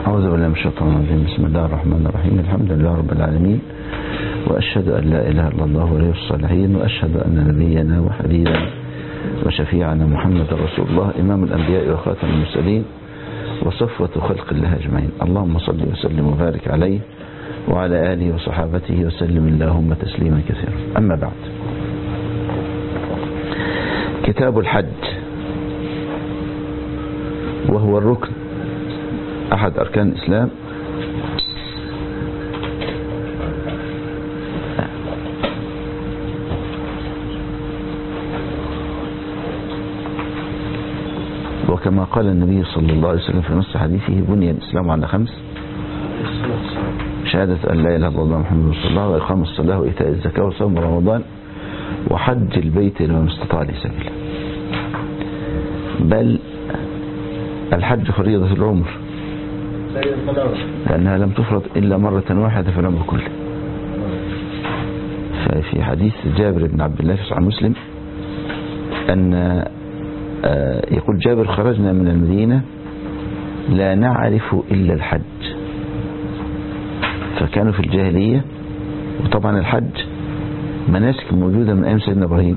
أعوذ بالله من الشيطان الرجيم بسم الله الرحمن الرحيم الحمد لله رب العالمين وأشهد أن لا إله إلا الله ولي الصالحين وأشهد أن نبينا وحبيبنا وشفيعنا محمد رسول الله إمام الأنبياء وخاتم المرسلين وصفوة خلق الله أجمعين اللهم صل وسلم وبارك عليه وعلى آله وصحابته وسلم اللهم تسليما كثيرا أما بعد كتاب الحج وهو الركن أحد أركان الإسلام وكما قال النبي صلى الله عليه وسلم في نص حديثه بني الإسلام على خمس شهادة أن لا إله إلا الله محمد رسول الله وإقام الصلاة وإيتاء الزكاة وصوم رمضان وحج البيت لمن استطاع لي سبيلا بل الحج فريضة العمر لأنها لم تفرض إلا مرة واحدة في العمر كله ففي حديث جابر بن عبد الله في صحيح مسلم أن يقول جابر خرجنا من المدينة لا نعرف إلا الحج فكانوا في الجاهلية وطبعا الحج مناسك موجودة من أيام سيدنا إبراهيم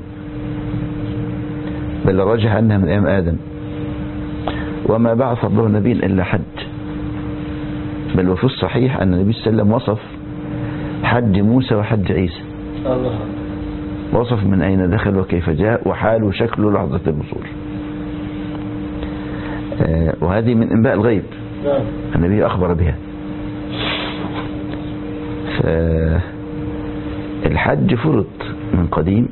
بل رجح أنها من أيام آدم وما بعث الله نبي إلا حج بل وفي الصحيح أن النبي صلى الله عليه وسلم وصف حج موسى وحج عيسى وصف من أين دخل وكيف جاء وحال وشكل لحظة الوصول وهذه من انباء الغيب النبي أخبر بها فالحج فرض من قديم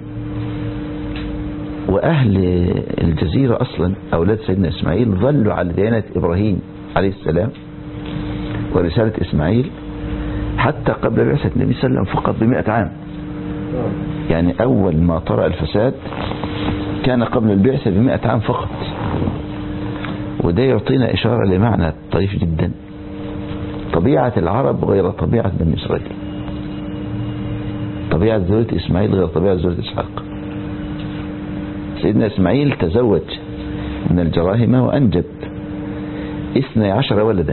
وأهل الجزيرة أصلا أولاد سيدنا إسماعيل ظلوا على ديانة إبراهيم عليه السلام ورسالة إسماعيل حتى قبل بعثة النبي صلى الله عليه وسلم فقط بمئة عام يعني أول ما طرأ الفساد كان قبل البعثة بمئة عام فقط وده يعطينا إشارة لمعنى طريف جدا طبيعة العرب غير طبيعة بني إسرائيل طبيعة ذرية إسماعيل غير طبيعة ذرية إسحاق سيدنا إسماعيل تزوج من الجراهمة وأنجب اثني عشر ولدا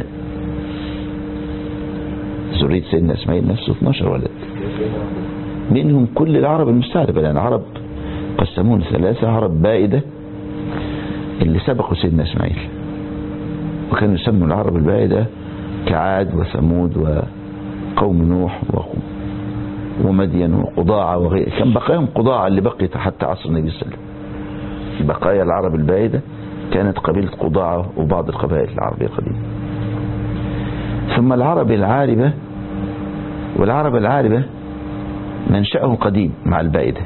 ذرية سيدنا إسماعيل نفسه 12 ولد منهم كل العرب المستعربة لأن العرب قسمون ثلاثة عرب بائدة اللي سبقوا سيدنا إسماعيل وكانوا يسموا العرب البائدة كعاد وثمود وقوم نوح ومدين وقضاعة وغيره كان بقاياهم قضاعة اللي بقيت حتى عصر النبي صلى الله عليه وسلم بقايا العرب البائدة كانت قبيلة قضاعة وبعض القبائل العربية القديمة ثم العرب العاربة والعرب العاربة منشأه قديم مع البائدة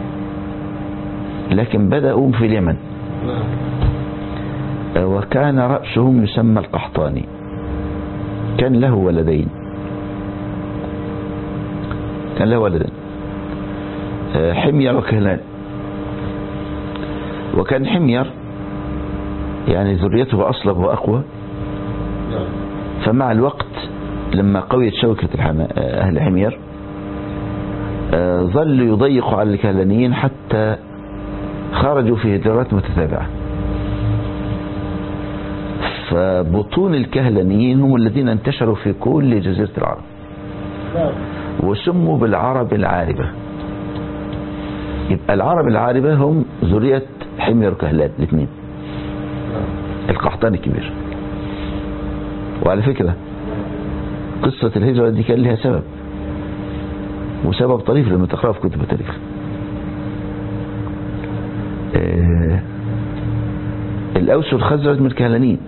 لكن بدأوا في اليمن وكان رأسهم يسمى القحطاني كان له ولدين كان له ولدين حمير وكهلان وكان حمير يعني ذريته أصلب وأقوى فمع الوقت لما قويت شوكة أهل حمير ظلوا يضيقوا على الكهلانيين حتى خرجوا في هجرات متتابعة فبطون الكهلانيين هم الذين انتشروا في كل جزيرة العرب وسموا بالعرب العاربة يبقى العرب العاربة هم ذرية حمير وكهلان الاثنين القحطاني الكبير وعلى فكرة قصة الهجرة دي كان لها سبب وسبب طريف لما تقرأ في كتب التاريخ آه الأوس والخزرج من الكهلانيين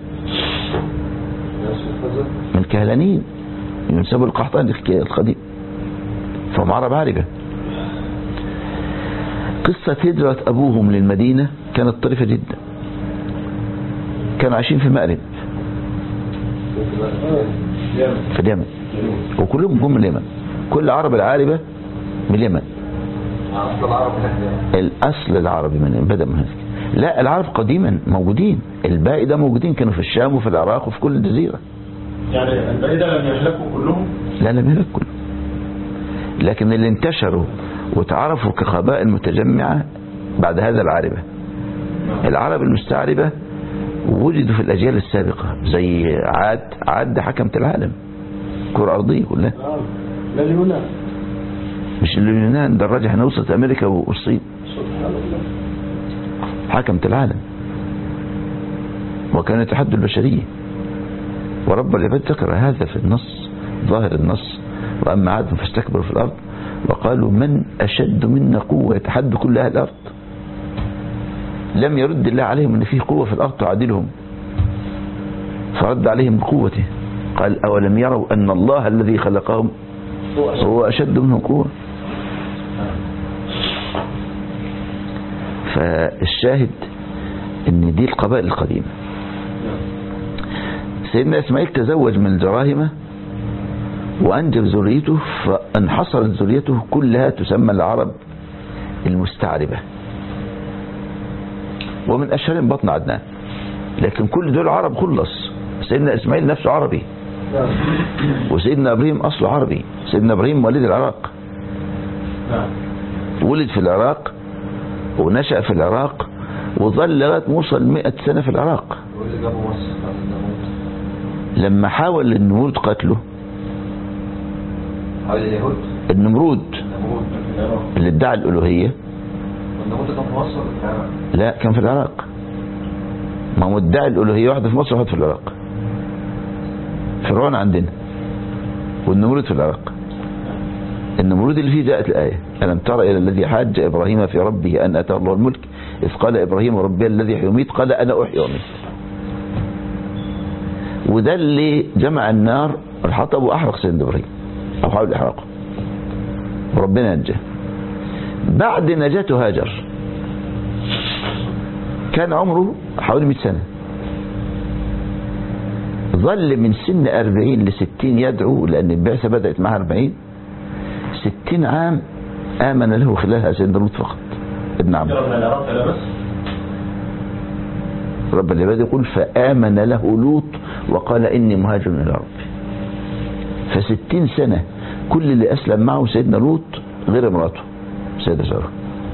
من الكهلانيين ينسبوا القحطاني القديم فهم عرب عاربة قصة هجرة أبوهم للمدينة كانت طريفة جدا كانوا عايشين في مأرب في اليمن وكلهم جم من اليمن كل عرب العاربة من اليمن الأصل العربي من بدأ من هذا لا العرب قديما موجودين الباقي ده موجودين كانوا في الشام وفي العراق وفي كل الجزيرة يعني الباقي ده لم يهلكوا كلهم لا لم يهلك كلهم لكن اللي انتشروا وتعرفوا كقبائل متجمعة بعد هذا العاربة العرب المستعربة وجدوا في الأجيال السابقة زي عاد عاد ده حكمت العالم كرة أرضية كلها آه. لا اليونان مش اليونان ده الراجح أنها وصلت أمريكا والصين سبحان الله حكمت العالم وكان يتحدى البشرية ورب العباد ذكر هذا في النص ظاهر النص وأما عاد فاستكبروا في الأرض وقالوا من أشد منا قوة يتحدى كل أهل الأرض لم يرد الله عليهم أن فيه قوة في الأرض تعادلهم فرد عليهم بقوته قال أولم يروا أن الله الذي خلقهم هو أشد. هو أشد منهم قوة فالشاهد ان دي القبائل القديمة سيدنا اسماعيل تزوج من دراهمة وانجب ذريته فانحصرت ذريته كلها تسمى العرب المستعربة ومن اشهرهم بطن عدنان لكن كل دول عرب خلص سيدنا اسماعيل نفسه عربي نعم وسيدنا ابراهيم اصله عربي سيدنا ابراهيم والد العراق نعم ولد في العراق ونشأ في العراق وظل لغاية موصل مئة سنة في العراق واللي جابوا مصر بعد النموذج لما حاول النمرود قتله حوالي اليهود النمرود النموذج في العراق اللي ادعى الألوهية والنموذج كان في مصر ولا في العراق؟ لا كان في العراق ما هو ادعى الألوهية واحدة في مصر وواحدة في العراق فرعون عندنا والنمرود في العراق النمرود اللي فيه جاءت الآية ألم تر إلى الذي حاج إبراهيم في ربه أن أتاه الله الملك إذ قال إبراهيم ربي الذي يحيي ويميت قال أنا أحيي وأميت وده اللي جمع النار الحطب وأحرق سيدنا إبراهيم أو حاول إحراقه وربنا نجاه بعد نجاته هاجر كان عمره حوالي 100 سنة ظل من سن 40 ل 60 يدعو لأن البعثة بدأت معها 40 60 عام آمن له خلالها سيدنا لوط فقط ابن عمرو هجرة من العراق إلى مصر رب العباد يقول فآمن له لوط وقال إني مهاجر إلى ربي فستين سنة كل اللي أسلم معه سيدنا لوط غير امراته سيدة سارة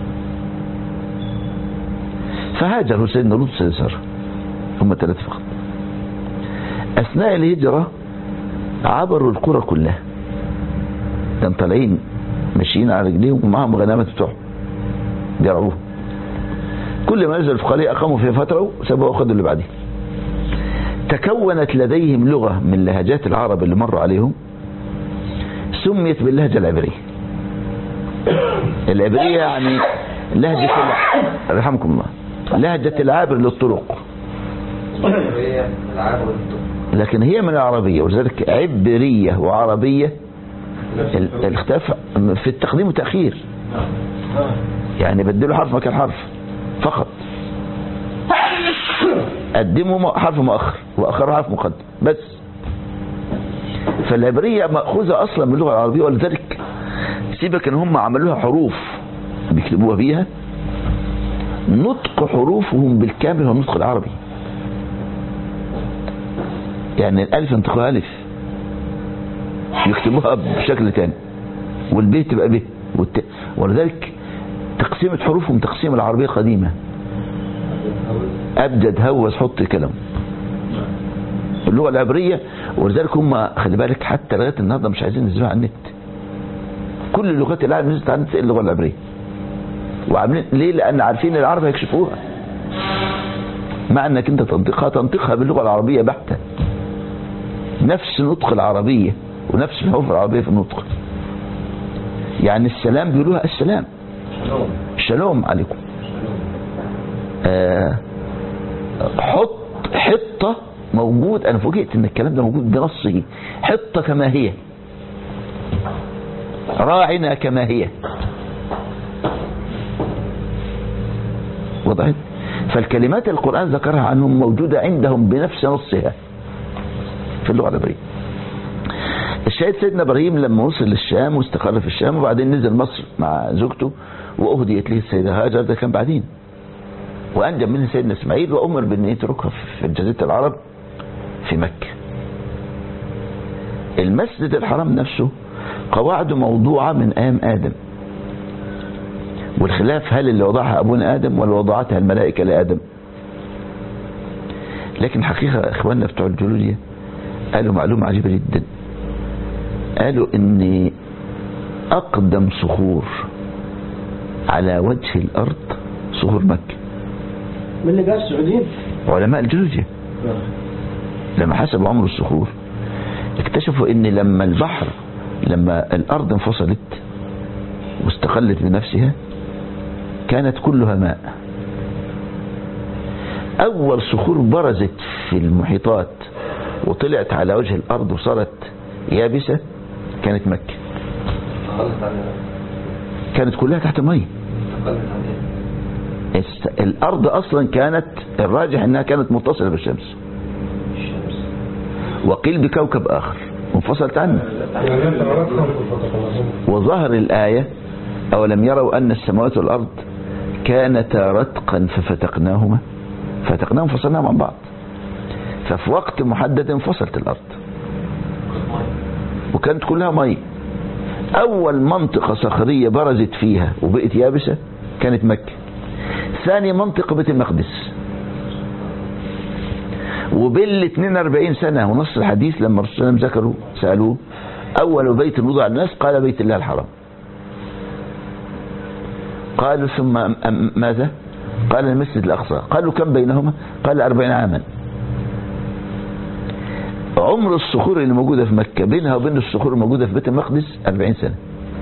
فهاجروا سيدنا لوط وسيدة سارة هم ثلاثة فقط أثناء الهجرة عبروا القرى كلها كان طالعين ماشيين على رجليهم ومعهم غنامات بتوعهم بيرعوها كل ما نزل في قرية أقاموا فيها فترة وسابوها وخدوا اللي بعدين تكونت لديهم لغة من لهجات العرب اللي مروا عليهم سميت باللهجة العبرية العبرية يعني لهجة الع... رحمكم الله لهجة العابر للطرق العربية العاب والطب لكن هي من العربية ولذلك عبرية وعربية ال- الاختلاف في التقديم والتأخير يعني بدلوا حرف مكان حرف فقط قدموا م- حرف مؤخر واخروا حرف مقدم بس فالعبرية مأخوذة أصلا من اللغة العربية ولذلك سيبك إن هم عملوها حروف بيكتبوها بيها نطق حروفهم بالكامل هو النطق العربي يعني الألف ينطقها ألف يكتبوها بشكل تاني والب تبقى ب والت... ولذلك تقسيمة حروفهم تقسيم العربية قديمة أبجد هوس حط كلام اللغة العبرية ولذلك هم خلي بالك حتى لغاية النهاردة مش عايزين ينزلوها على النت كل لغات العالم نزلت على النت إلا اللغة العبرية وعاملين ليه لأن عارفين العرب هيكشفوها مع انك انت تنطقها تنطقها باللغة العربية بحتة نفس نطق العربية ونفس الحروف العربية في النطق يعني السلام بيقولوها السلام شلون شلوم عليكم آه حط حطة موجود انا فوجئت ان الكلام ده موجود بنصه حطة كما هي راعنا كما هي وضعت فالكلمات القرآن ذكرها عنهم موجودة عندهم بنفس نصها في اللغة العبرية الشاهد سيدنا ابراهيم لما وصل للشام واستقر في الشام وبعدين نزل مصر مع زوجته واهديت له السيده هاجر ده كان بعدين وانجب منها سيدنا اسماعيل وامر بان يتركها في جزيره العرب في مكه المسجد الحرام نفسه قواعده موضوعه من ايام ادم والخلاف هل اللي وضعها ابونا ادم ولا وضعتها الملائكه لادم لكن حقيقة اخواننا بتوع الجيولوجيا قالوا معلومة عجيبة جدا قالوا ان اقدم صخور على وجه الارض صخور مكة من اللي قال السعوديين علماء الجيولوجيا لما حسبوا عمر الصخور اكتشفوا ان لما البحر لما الارض انفصلت واستقلت بنفسها كانت كلها ماء اول صخور برزت في المحيطات وطلعت على وجه الارض وصارت يابسة كانت مكة قلت عن كانت كلها تحت المية قلت عن ايه؟ الس- الارض اصلا كانت الراجح انها كانت متصلة بالشمس الشمس وقيل بكوكب اخر وانفصلت عنه يعني انت عرفتهم فتقلصهم وظهر الآية أولم يروا أن السماوات والأرض كانتا رتقا ففتقناهما فتقناهم فصلناهم عن بعض ففي وقت محدد انفصلت الأرض وكانت كلها مية أول منطقة صخرية برزت فيها وبقت يابسة كانت مكة ثاني منطقة بيت المقدس وبال 42 سنة ونص الحديث لما الرسول صلى الله عليه وسلم ذكروا سألوه أول بيت وضع الناس قال بيت الله الحرام قالوا ثم أم- أم- ماذا قال المسجد الأقصى قالوا كم بينهما قال أربعين عاما عمر الصخور اللي موجودة في مكة بينها وبين الصخور الموجودة في بيت المقدس أربعين سنة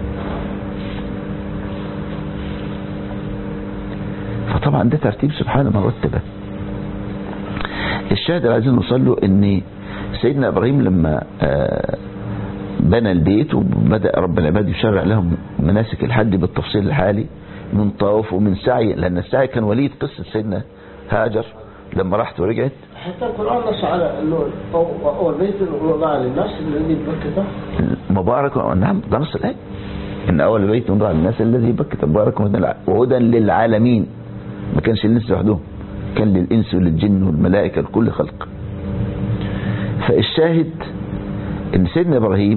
فطبعا ده ترتيب سبحانه مرتبه الشاهد اللي عايزين نوصل له ان سيدنا ابراهيم لما آه، بنى البيت وبدا رب العباد يشرع لهم مناسك الحج بالتفصيل الحالي من طواف ومن سعي لان السعي كان وليد قصه سيدنا هاجر لما راحت ورجعت حتى القرآن نص على انه أو- اول بيت وضع للناس الذي ببكة مبارك نعم ده نص الايه ان اول بيت وضع للناس الذي بكت مبارك وهدى للع- وهدى للعالمين ما كانش للناس لوحدهم كان للانس وللجن والملائكه لكل خلق فالشاهد ان سيدنا ابراهيم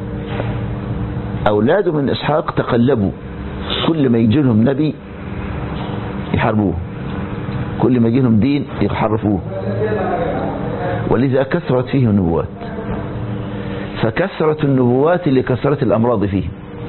اولاده من اسحاق تقلبوا كل ما يجي لهم نبي يحاربوه كل ما يجي لهم دين يحرفوه ولذا كثرت فيه النبوات فكثرة النبوات لكثرة الأمراض فيه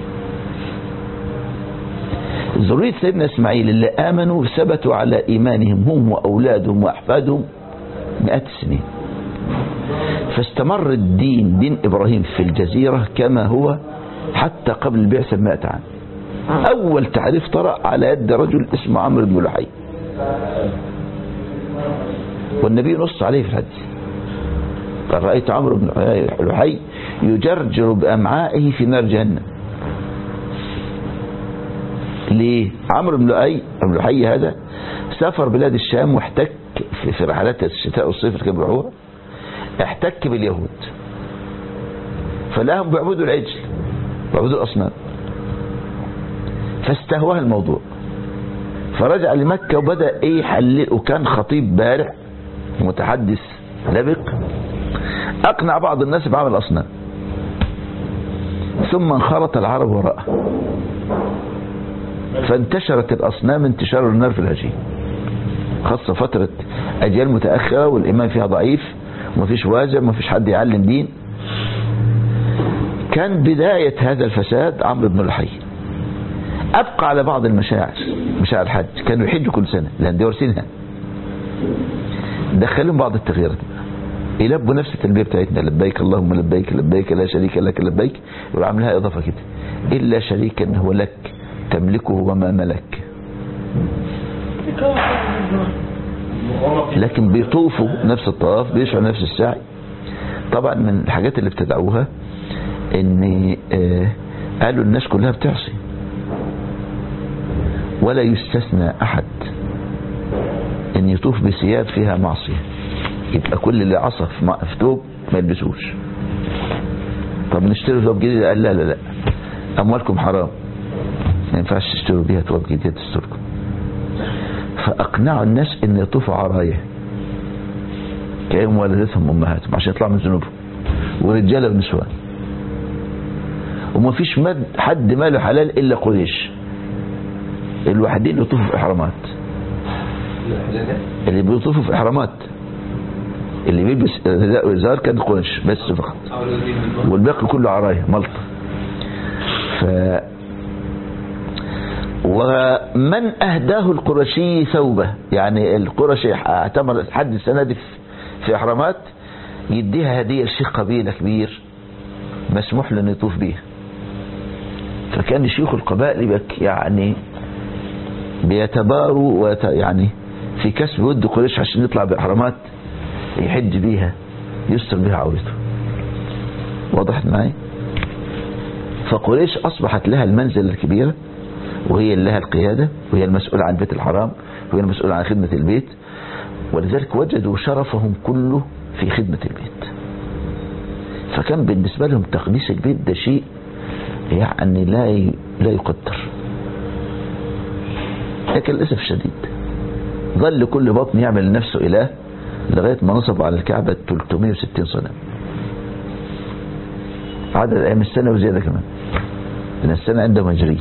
ذرية سيدنا إسماعيل اللي آمنوا ثبتوا على إيمانهم هم وأولادهم وأحفادهم مئات السنين فاستمر الدين دين إبراهيم في الجزيرة كما هو حتى قبل البعثة بمئة عام أول تعريف طرأ على يد رجل اسمه عمرو بن لحي والنبي نص عليه في الحديث قال رأيت عمرو بن لحي يجرجر بأمعائه في نار جهنم ليه عمرو بن لؤي بن لحي هذا سافر بلاد الشام واحتك في في رحلات الشتاء والصيف اللي كانوا بيروحوها احتك باليهود فلاهم بيعبدوا العجل بيعبدوا الاصنام فاستهواه الموضوع فرجع لمكة وبدأ ايه يحلل وكان خطيب بارع متحدث لبق اقنع بعض الناس بعمل الاصنام ثم انخرط العرب وراءه فانتشرت الاصنام انتشار النار في الهجين خاصة فترة اجيال متأخرة والايمان فيها ضعيف ومفيش واجب ومفيش حد يعلم دين كان بداية هذا الفساد عمرو بن لحي ابقى على بعض المشاعر مشاعر الحج كانوا يحجوا كل سنة لان دي وارثينها دخلهم بعض التغييرات يلبوا نفس التلبية بتاعتنا لبيك اللهم لبيك لبيك لا شريك لك لبيك يقول عاملها اضافة كده الا شريكا هو لك تملكه وما ملك لكن بيطوفوا نفس الطواف بيشعروا نفس السعي طبعا من الحاجات اللي ابتدعوها ان آه، قالوا الناس كلها بتعصي ولا يستثنى احد ان يطوف بثياب فيها معصية يبقى كل اللي عصى في مع- في ثوب ما يلبسوش طب نشتري ثوب جديد قال لا لا لا اموالكم حرام ما ينفعش تشتروا بيها ثوب جديد تستركم فاقنعوا الناس ان يطوفوا عرايا كأن والدتهم امهاتهم عشان يطلعوا من ذنوبهم ورجاله ونسوان وما فيش مد حد ماله حلال الا قريش الوحيدين اللي يطوفوا في احرامات اللي بيطوفوا في احرامات اللي بيلبس رداء وإزار كان قريش بس فقط أول الدين من والباقي كله عراية ملط ف ومن أهداه القرشي ثوبه يعني القرشي اعتمر حد السنة دي في- في إحرامات يديها هدية لشيخ قبيلة كبير مسموح له انه يطوف بيها فكان شيوخ القبائل بك يعني بيتباروا ويت يعني في كسب ود قريش عشان يطلع بإحرامات يحج بيها يستر بيها عورته وضحت معي فقريش أصبحت لها المنزل الكبيرة وهي اللي لها القيادة وهي المسؤولة عن بيت الحرام وهي المسؤولة عن خدمة البيت ولذلك وجدوا شرفهم كله في خدمة البيت فكان بالنسبة لهم تقديس البيت ده شيء يعني لا ي- لا يقدر لكن للأسف الشديد ظل كل بطن يعمل لنفسه إله لغاية ما نصب على الكعبة 360 صنم عدد أيام السنة وزيادة كمان من السنة عندهم هجرية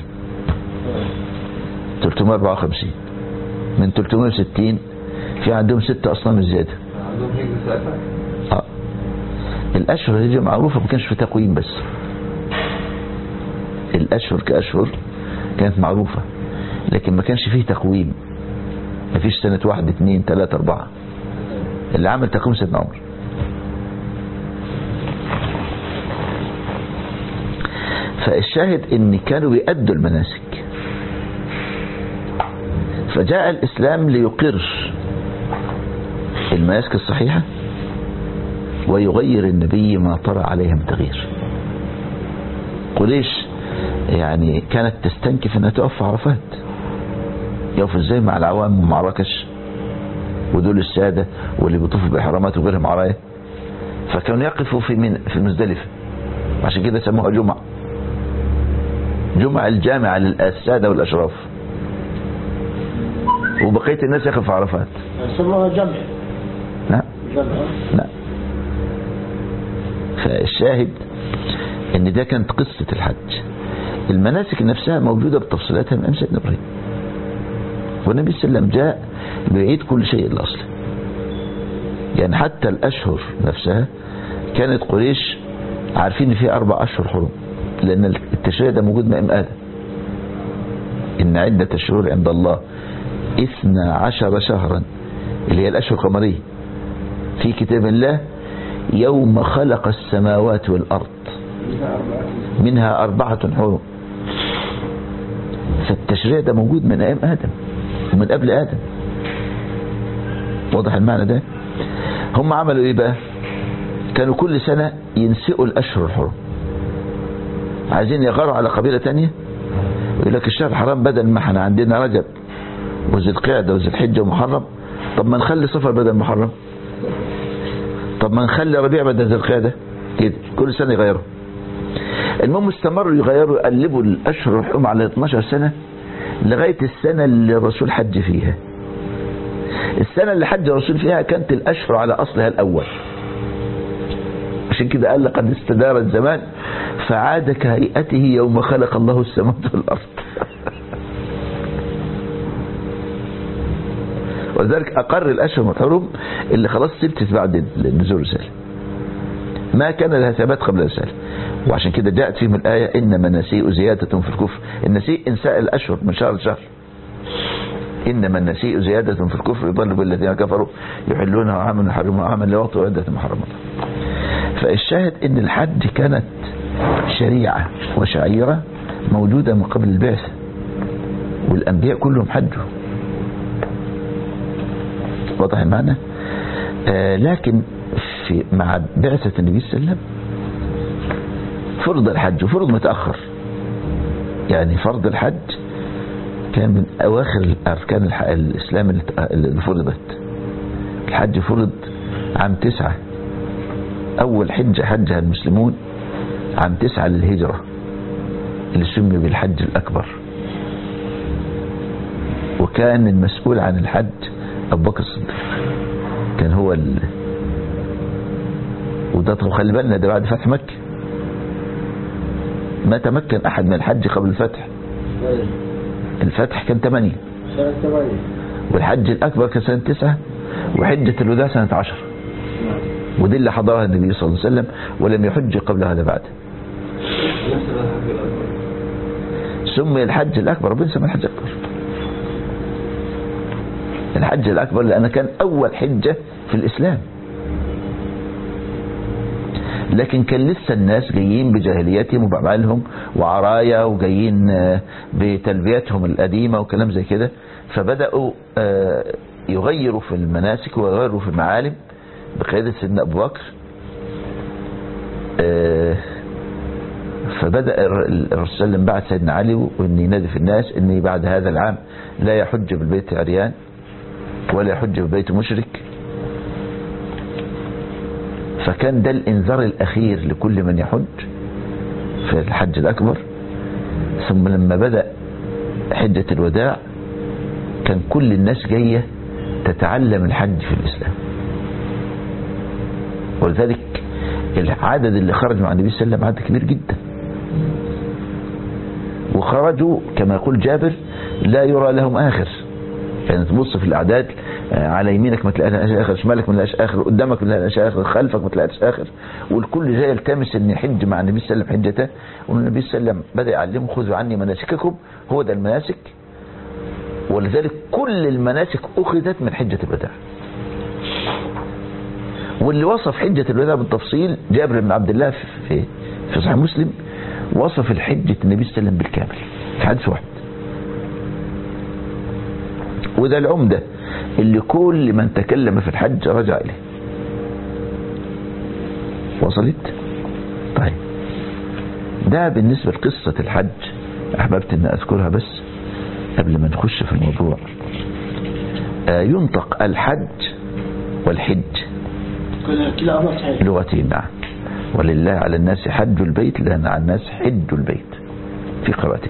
354 من 360 في عندهم ستة أصنام زيادة عندهم هيك ساعتها آه. الأشهر الهجرية معروفة ما كانش في تقويم بس الأشهر كأشهر كانت معروفة لكن ما كانش فيه تقويم ما فيش سنة واحد اثنين ثلاثة أربعة اللي عمل تقويم سيدنا عمر فالشاهد ان كانوا بيأدوا المناسك فجاء الإسلام ليقر المناسك الصحيحة ويغير النبي ما طرأ عليهم تغيير قريش يعني كانت تستنكف انها تقف في عرفات يقفوا ازاي مع العوام ومع ركش ودول السادة واللي بيطوفوا بإحرامات وغيرهم عراية فكانوا يقفوا في من في مزدلفة عشان كده سموها جمعة جمعة الجامعة للسادة والأشراف وبقية الناس يقف في عرفات يسموها جمع نعم جمع لا فالشاهد ان ده كانت قصة الحج المناسك نفسها موجودة بتفصيلاتها من أيام سيدنا إبراهيم والنبي صلى الله عليه وسلم جاء بيعيد كل شيء الأصل يعني حتى الأشهر نفسها كانت قريش عارفين ان في أربع أشهر حرم لأن التشريع ده موجود من أيام آدم إن عدة الشهور عند الله إثنى عشر شهرا اللي هي الأشهر القمرية في كتاب الله يوم خلق السماوات والأرض منها أربعة حرم فالتشريع ده موجود من أيام آدم ومن قبل آدم واضح المعنى ده هم عملوا إيه بقى كانوا كل سنة ينسئوا الأشهر الحرم عايزين يغاروا على قبيلة تانية ويقول لك الشهر الحرام بدل ما احنا عندنا رجب وذي القعدة وذي الحجة ومحرم طب ما نخلي صفر بدل محرم طب ما نخلي ربيع بدل ذي القعدة كده كل سنة يغيروا المهم استمروا يغيروا يقلبوا الأشهر الحرم على 12 سنة لغاية السنة اللي الرسول حج فيها السنة اللي حج الرسول فيها كانت الأشهر على أصلها الأول عشان كده قال لقد استدار الزمان فعاد كهيئته يوم خلق الله السماوات والأرض ولذلك أقر الأشهر الحرم اللي خلاص ثبتت بعد نزول الرسالة ما كان لها ثبات قبل الرسالة وعشان كده جاءت فيهم الآية إنما النسيء زيادة في الكفر النسيء إنساء الأشهر من شهر لشهر إنما النسيء زيادة في الكفر يضل بالذين كفروا يحلونها عاما ويحرمونها عاما لوقت عدة محرمة فالشاهد إن الحج كانت شريعة وشعيرة موجودة من قبل البعثة والأنبياء كلهم حجوا واضح المعنى آه لكن في مع بعثة النبي صلى الله عليه وسلم فرض الحج وفرض متأخر يعني فرض الحج كان من أواخر أركان الح- الإسلام اللي ت- اللي فرضت الحج فرض عام تسعة أول حجة حجها المسلمون عام تسعة للهجرة اللي سمي بالحج الأكبر وكان المسؤول عن الحج أبو بكر الصديق كان هو ال... وده طب خلي بالنا ده بعد فتح مكة ما تمكن أحد من الحج قبل الفتح الفتح كان ثمانية سنة ثمانية والحج الأكبر كان سنة تسعة وحجة الوداع سنة عشر ودي اللي حضرها النبي صلى الله عليه وسلم ولم يحج قبلها ولا بعد نفس الحج الأكبر سمي الحج الأكبر ربنا سمى الحج الأكبر الحج الأكبر لأنه كان أول حجة في الإسلام لكن كان لسه الناس جايين بجاهليتهم وبأعمالهم وعرايا وجايين آه، بتلبيتهم القديمة وكلام زي كده فبدأوا آه، يغيروا في المناسك ويغيروا في المعالم بقيادة سيدنا أبو بكر آه، فبدأ الر- الرسول صلى الله عليه وسلم بعد سيدنا علي وان ينادي في الناس ان بعد هذا العام لا يحج بالبيت عريان ولا يحج بالبيت مشرك فكان ده الانذار الاخير لكل من يحج في الحج الاكبر ثم لما بدأ حجة الوداع كان كل الناس جاية تتعلم الحج في الاسلام ولذلك العدد اللي خرج مع النبي صلى الله عليه وسلم عدد كبير جدا وخرجوا كما يقول جابر لا يرى لهم آخر يعني تبص في الأعداد آه، على يمينك ما تلاقيش آخر شمالك ما تلاقيش آخر قدامك ما تلاقيش آخر خلفك ما تلاقيش آخر والكل جاي يلتمس أن يحج مع النبي صلى الله عليه وسلم حجته والنبي صلى الله عليه وسلم بدأ يعلمهم خذوا عني مناسككم هو ده المناسك ولذلك كل المناسك أخذت من حجة الوداع واللي وصف حجة الوداع بالتفصيل جابر بن عبد الله في في, في صحيح مسلم وصف الحجة النبي صلى الله عليه وسلم بالكامل في حديث واحد وده العمدة اللي كل من تكلم في الحج رجع إليه وصلت طيب ده بالنسبة لقصة الحج أحببت أن أذكرها بس قبل ما نخش في الموضوع آه، ينطق الحج والحج كل- كلاهما صحيح لغتين نعم ولله على الناس حج البيت لأن على الناس حج البيت في قراءته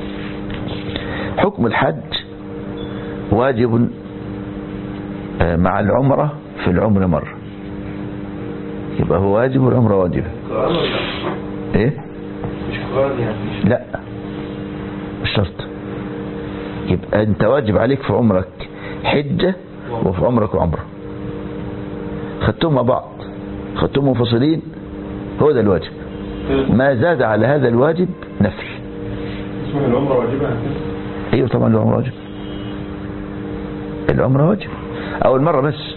حكم الحج واجب آه، مع العمرة في العمر مرة يبقى هو واجب والعمرة واجبة قرآن ولا ايه مش قرآن يعني مش لا مش شرط يبقى انت واجب عليك في عمرك حجة وفي عمرك عمرة خدتهم مع بعض خدتهم منفصلين هو ده الواجب ما زاد على هذا الواجب نفل اسمها العمرة واجبة ايوه طبعا العمرة واجب العمرة واجب اول مرة بس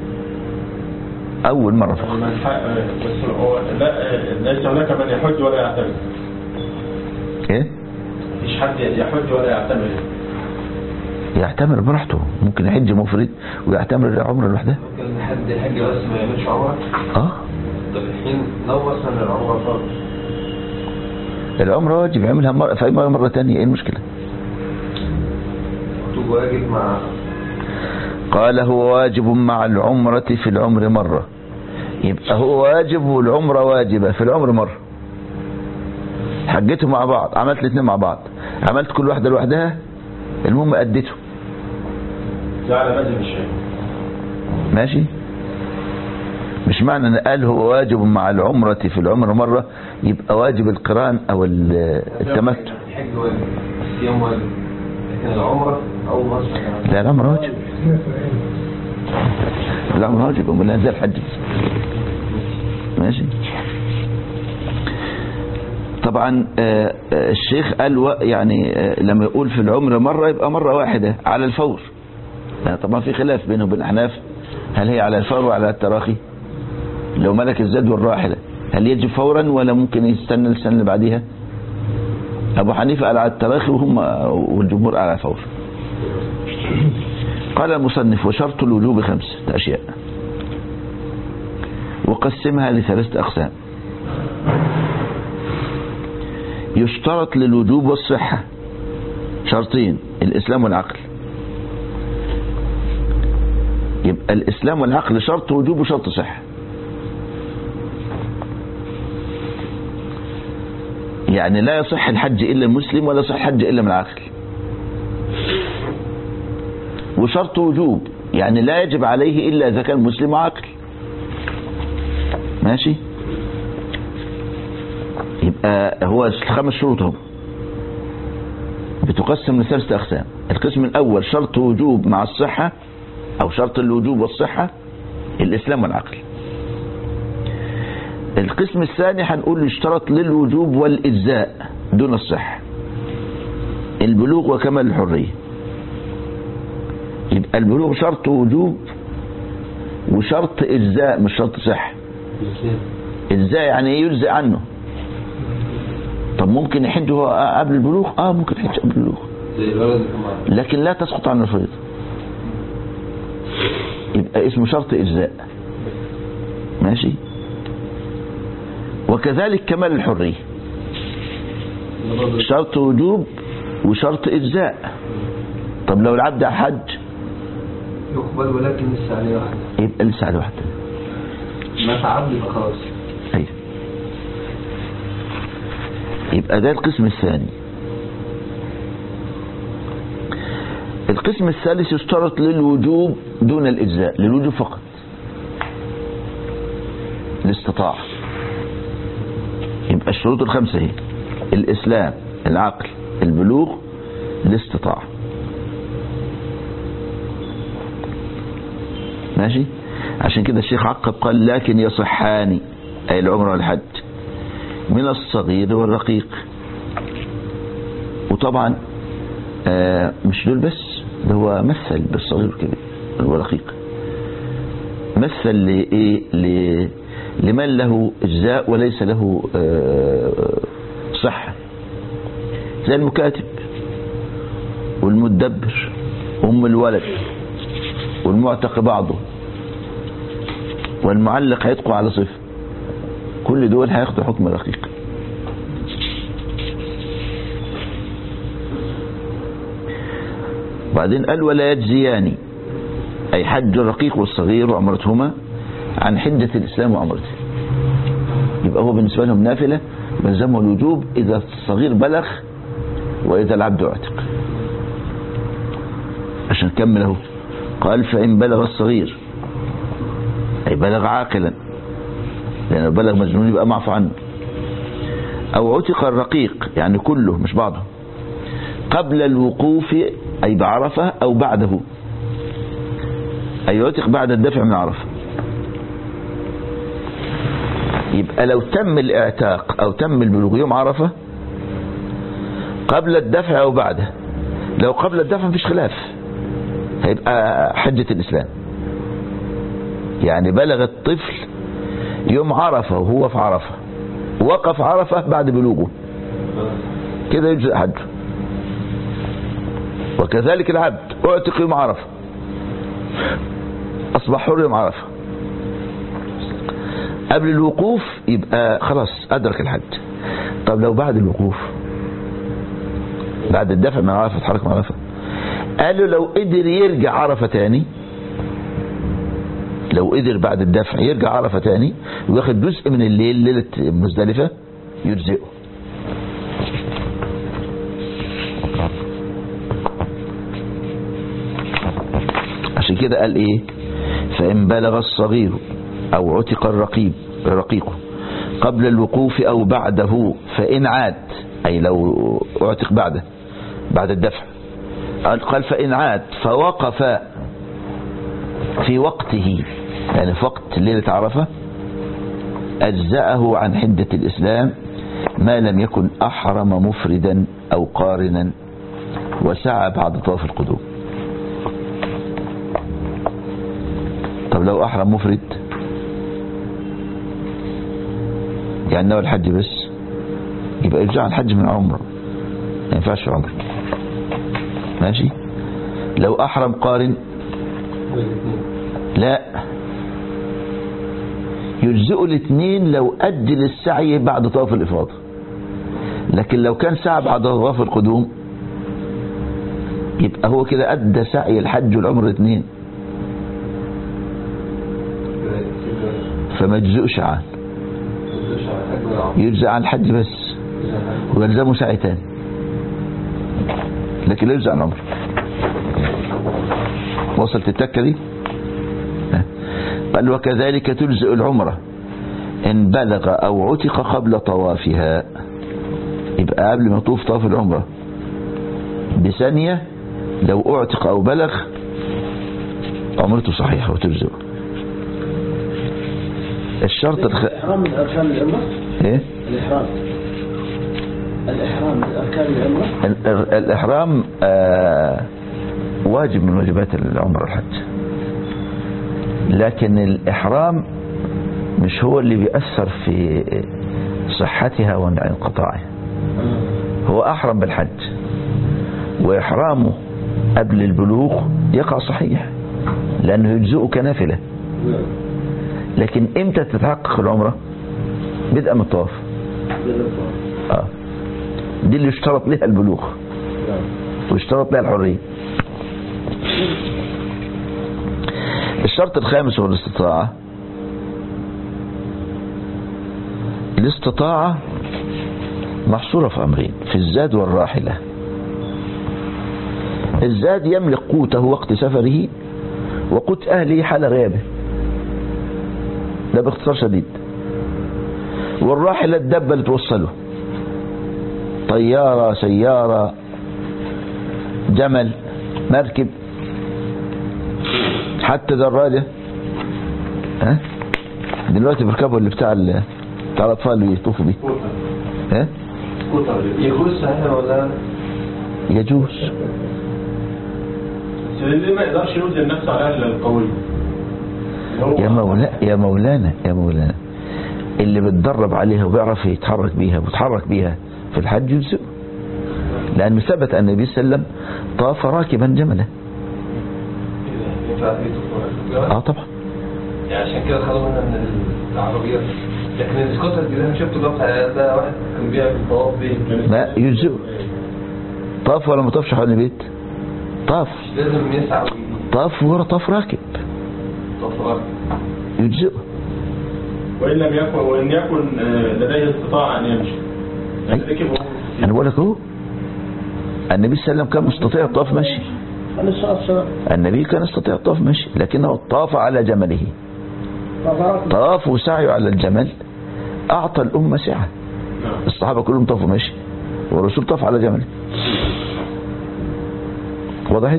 اول مرة فقط من حق- بس هو لا ليس هناك من يحج ولا يعتمر ايه مفيش حد يحج ولا يعتمر يعتمر براحته ممكن يحج مفرد ويعتمر العمرة لوحدها ممكن حد يحج بس ما يعملش عمرة اه طب الحين لو مثلا العمرة فرض العمرة واجب يعملها مرة في أي مرة, مرة تانية ايه المشكلة مكتوب واجب مع قال هو واجب مع العمرة في العمر مرة يبقى هو واجب والعمرة واجبة في العمر مرة حجتهم مع بعض عملت الاثنين مع بعض عملت كل واحدة لوحدها المهم أديته ده على مذهب الشافعي ماشي مش معنى ان قال هو واجب مع العمرة في العمر مرة يبقى واجب القران او ال- التمتع الحج واجب الصيام واجب لكن العمرة أول مرة يعني لا العمر واجب العمر واجب امال زي الحج ماشي طبعا آه، آه، الشيخ قال و- يعني آه، لما يقول في العمر مرة يبقى مرة واحدة على الفور يعني طبعا في خلاف بينه وبين الأحناف هل هي على الفور وعلى التراخي لو ملك الزاد والراحلة هل يجب فورا ولا ممكن يستنى السنة اللي بعديها أبو حنيفة قال على التراخي وهم والجمهور قال على الفور قال المصنف وشرط الوجوب خمسة أشياء وقسمها لثلاثة أقسام يشترط للوجوب والصحة شرطين الإسلام والعقل يبقى الإسلام والعقل شرط وجوب وشرط صحة يعني لا يصح الحج إلا المسلم ولا يصح الحج إلا من العقل وشرط وجوب يعني لا يجب عليه إلا إذا كان مسلم وعاقل ماشي يبقى هو الخمس شروط هم بتقسم لثلاثة أقسام القسم الأول شرط وجوب مع الصحة أو شرط الوجوب والصحة الإسلام والعقل القسم الثاني هنقول يشترط للوجوب والإجزاء دون الصحة البلوغ وكمال الحرية يبقى البلوغ شرط وجوب وشرط إجزاء مش شرط صحة إجزاء يعني إيه يجزئ عنه طب ممكن يحج هو قبل البلوغ اه ممكن يحج قبل البلوغ زي الولد اللي كان معاه لكن لا تسقط عن الفريضة يبقى اسمه شرط إجزاء ماشي وكذلك كمال الحرية شرط وجوب وشرط إجزاء طب لو العبد حج يقبل ولكن لسه عليه واحدة يبقى لسه على واحدة ما تعب يبقى خلاص أيوة يبقى ده القسم الثاني القسم الثالث يشترط للوجوب دون الإجزاء للوجوب فقط الاستطاعة يبقى الشروط الخمسة هي الإسلام العقل البلوغ الاستطاعة ماشي عشان كده الشيخ عقب قال لكن يصحان أي العمر والحج من الصغير والرقيق وطبعا آه مش دول بس ده هو مثل بالصغير والكبير والرقيق مثل لإيه ل- لمن له إجزاء وليس له آه، صحة زي المكاتب والمدبر أم الولد والمعتق بعضه والمعلق هيتقوا على صفة كل دول هياخدوا حكم رقيق بعدين قال ولا يجزيان أي حج الرقيق والصغير وعمرتهما عن حجة الإسلام وعمرته يبقى هو بالنسبة لهم نافلة بلزمه الوجوب إذا الصغير بلغ وإذا العبد اعتق عشان نكمل اهو قال فإن بلغ الصغير أي بلغ عاقلا لأنه بلغ مجنون يبقى معفو عنه أو عتق الرقيق يعني كله مش بعضه قبل الوقوف أي بعرفة أو بعده أي عتق بعد الدفع من عرفة يبقى لو تم الاعتاق أو تم البلوغ يوم عرفة قبل الدفع أو بعده لو قبل الدفع مفيش خلاف هيبقى حجة الإسلام يعني بلغ الطفل يوم عرفة وهو في عرفة وقف عرفة بعد بلوغه كده يجزء حجه وكذلك العبد اعتق يوم عرفة أصبح حر يوم عرفة قبل الوقوف يبقى خلاص أدرك الحج طب لو بعد الوقوف بعد الدفع من عرفة اتحرك من عرفة قالوا لو قدر يرجع عرفة تاني لو قدر بعد الدفع يرجع عرفة تاني وياخد جزء من الليل ليلة مزدلفة يجزئه عشان كده قال ايه فإن بلغ الصغير أو عتق الرقيب رقيقه قبل الوقوف أو بعده فإن عاد أي لو اعتق بعده بعد الدفع قال قال فإن عاد فوقف في وقته يعني في وقت ليلة عرفة أجزأه عن حدة الإسلام ما لم يكن أحرم مفردا أو قارنا وسعى بعد طواف القدوم طب لو أحرم مفرد يعني نوى الحج بس يبقى يرجع الحج من عمره ما ينفعش عمره ماشي لو أحرم قارن لا يجزئ الاثنين لو أجل السعي بعد طواف الإفاضة لكن لو كان سعى بعد طواف القدوم يبقى هو كده أدى سعي الحج والعمر الاثنين فما يجزئش عنه يجزئ عن الحج بس ويلزمه سعي تاني لكن لا يجزئ عن العمر وصلت التكة دي قال وكذلك تجزئ العمرة إن بلغ أو عتق قبل طوافها يبقى قبل ما يطوف طواف العمرة بثانية لو اعتق أو بلغ عمرته صحيحة وتجزئ الشرط الخ... الإحرام من أركان العمرة ايه الإحرام الإحرام من أركان العمرة ال- ال- الإحرام آه واجب من واجبات العمر والحج لكن الإحرام مش هو اللي بيأثر في صحتها وانقطاعها هو أحرم بالحج وإحرامه قبل البلوغ يقع صحيح لأنه يجزئه كنافلة لكن إمتى تتحقق العمرة بدءا من الطواف آه. دي اللي يشترط لها البلوغ ويشترط لها الحرية الشرط الخامس هو الاستطاعة الاستطاعة محصورة في أمرين في الزاد والراحلة الزاد يملك قوته وقت سفره وقوت أهله حال غيابه ده باختصار شديد والراحلة الدبة اللي توصله طيارة سيارة جمل مركب حتى دراجة ها دلوقتي بيركبوا اللي بتاع ال- بتاع الأطفال اللي يطوفوا بيه سكوتر ها سكوتر يجوز صحيح ولا يجوز بس اللي ما يقدرش يوزن نفسه على الا القوي هو- يا مولا يا مولانا يا مولانا اللي بتدرب عليها وبيعرف يتحرك بيها ويتحرك بيها في الحج يجزئه لأنه ثبت أن النبي صلى الله عليه وسلم طاف راكبا جملا ينفع في تطور اه طبعا يعني عشان كده خدوا منها من العربيات لكن السكوتر دي انا شفته جاب ده واحد كان بيعمل طواف بيه لا يجزئه طاف ولا ما طافش حوالين البيت طاف مش لازم يسعى ويجي طاف ورا طاف راكب طفرات يجزئه وان لم يكن وان يكن آه، لديه استطاعه ان يمشي يعني ركب هو انا بقول لك اهو النبي صلى الله عليه وسلم كان مستطيع الطواف مشي عليه الصلاة والسلام النبي كان يستطيع الطواف مشي لكنه طاف على جمله ففرق طاف وسعيه على الجمل اعطى الامه سعه نعم. الصحابه كلهم طافوا مشي والرسول طاف على جمل وضحت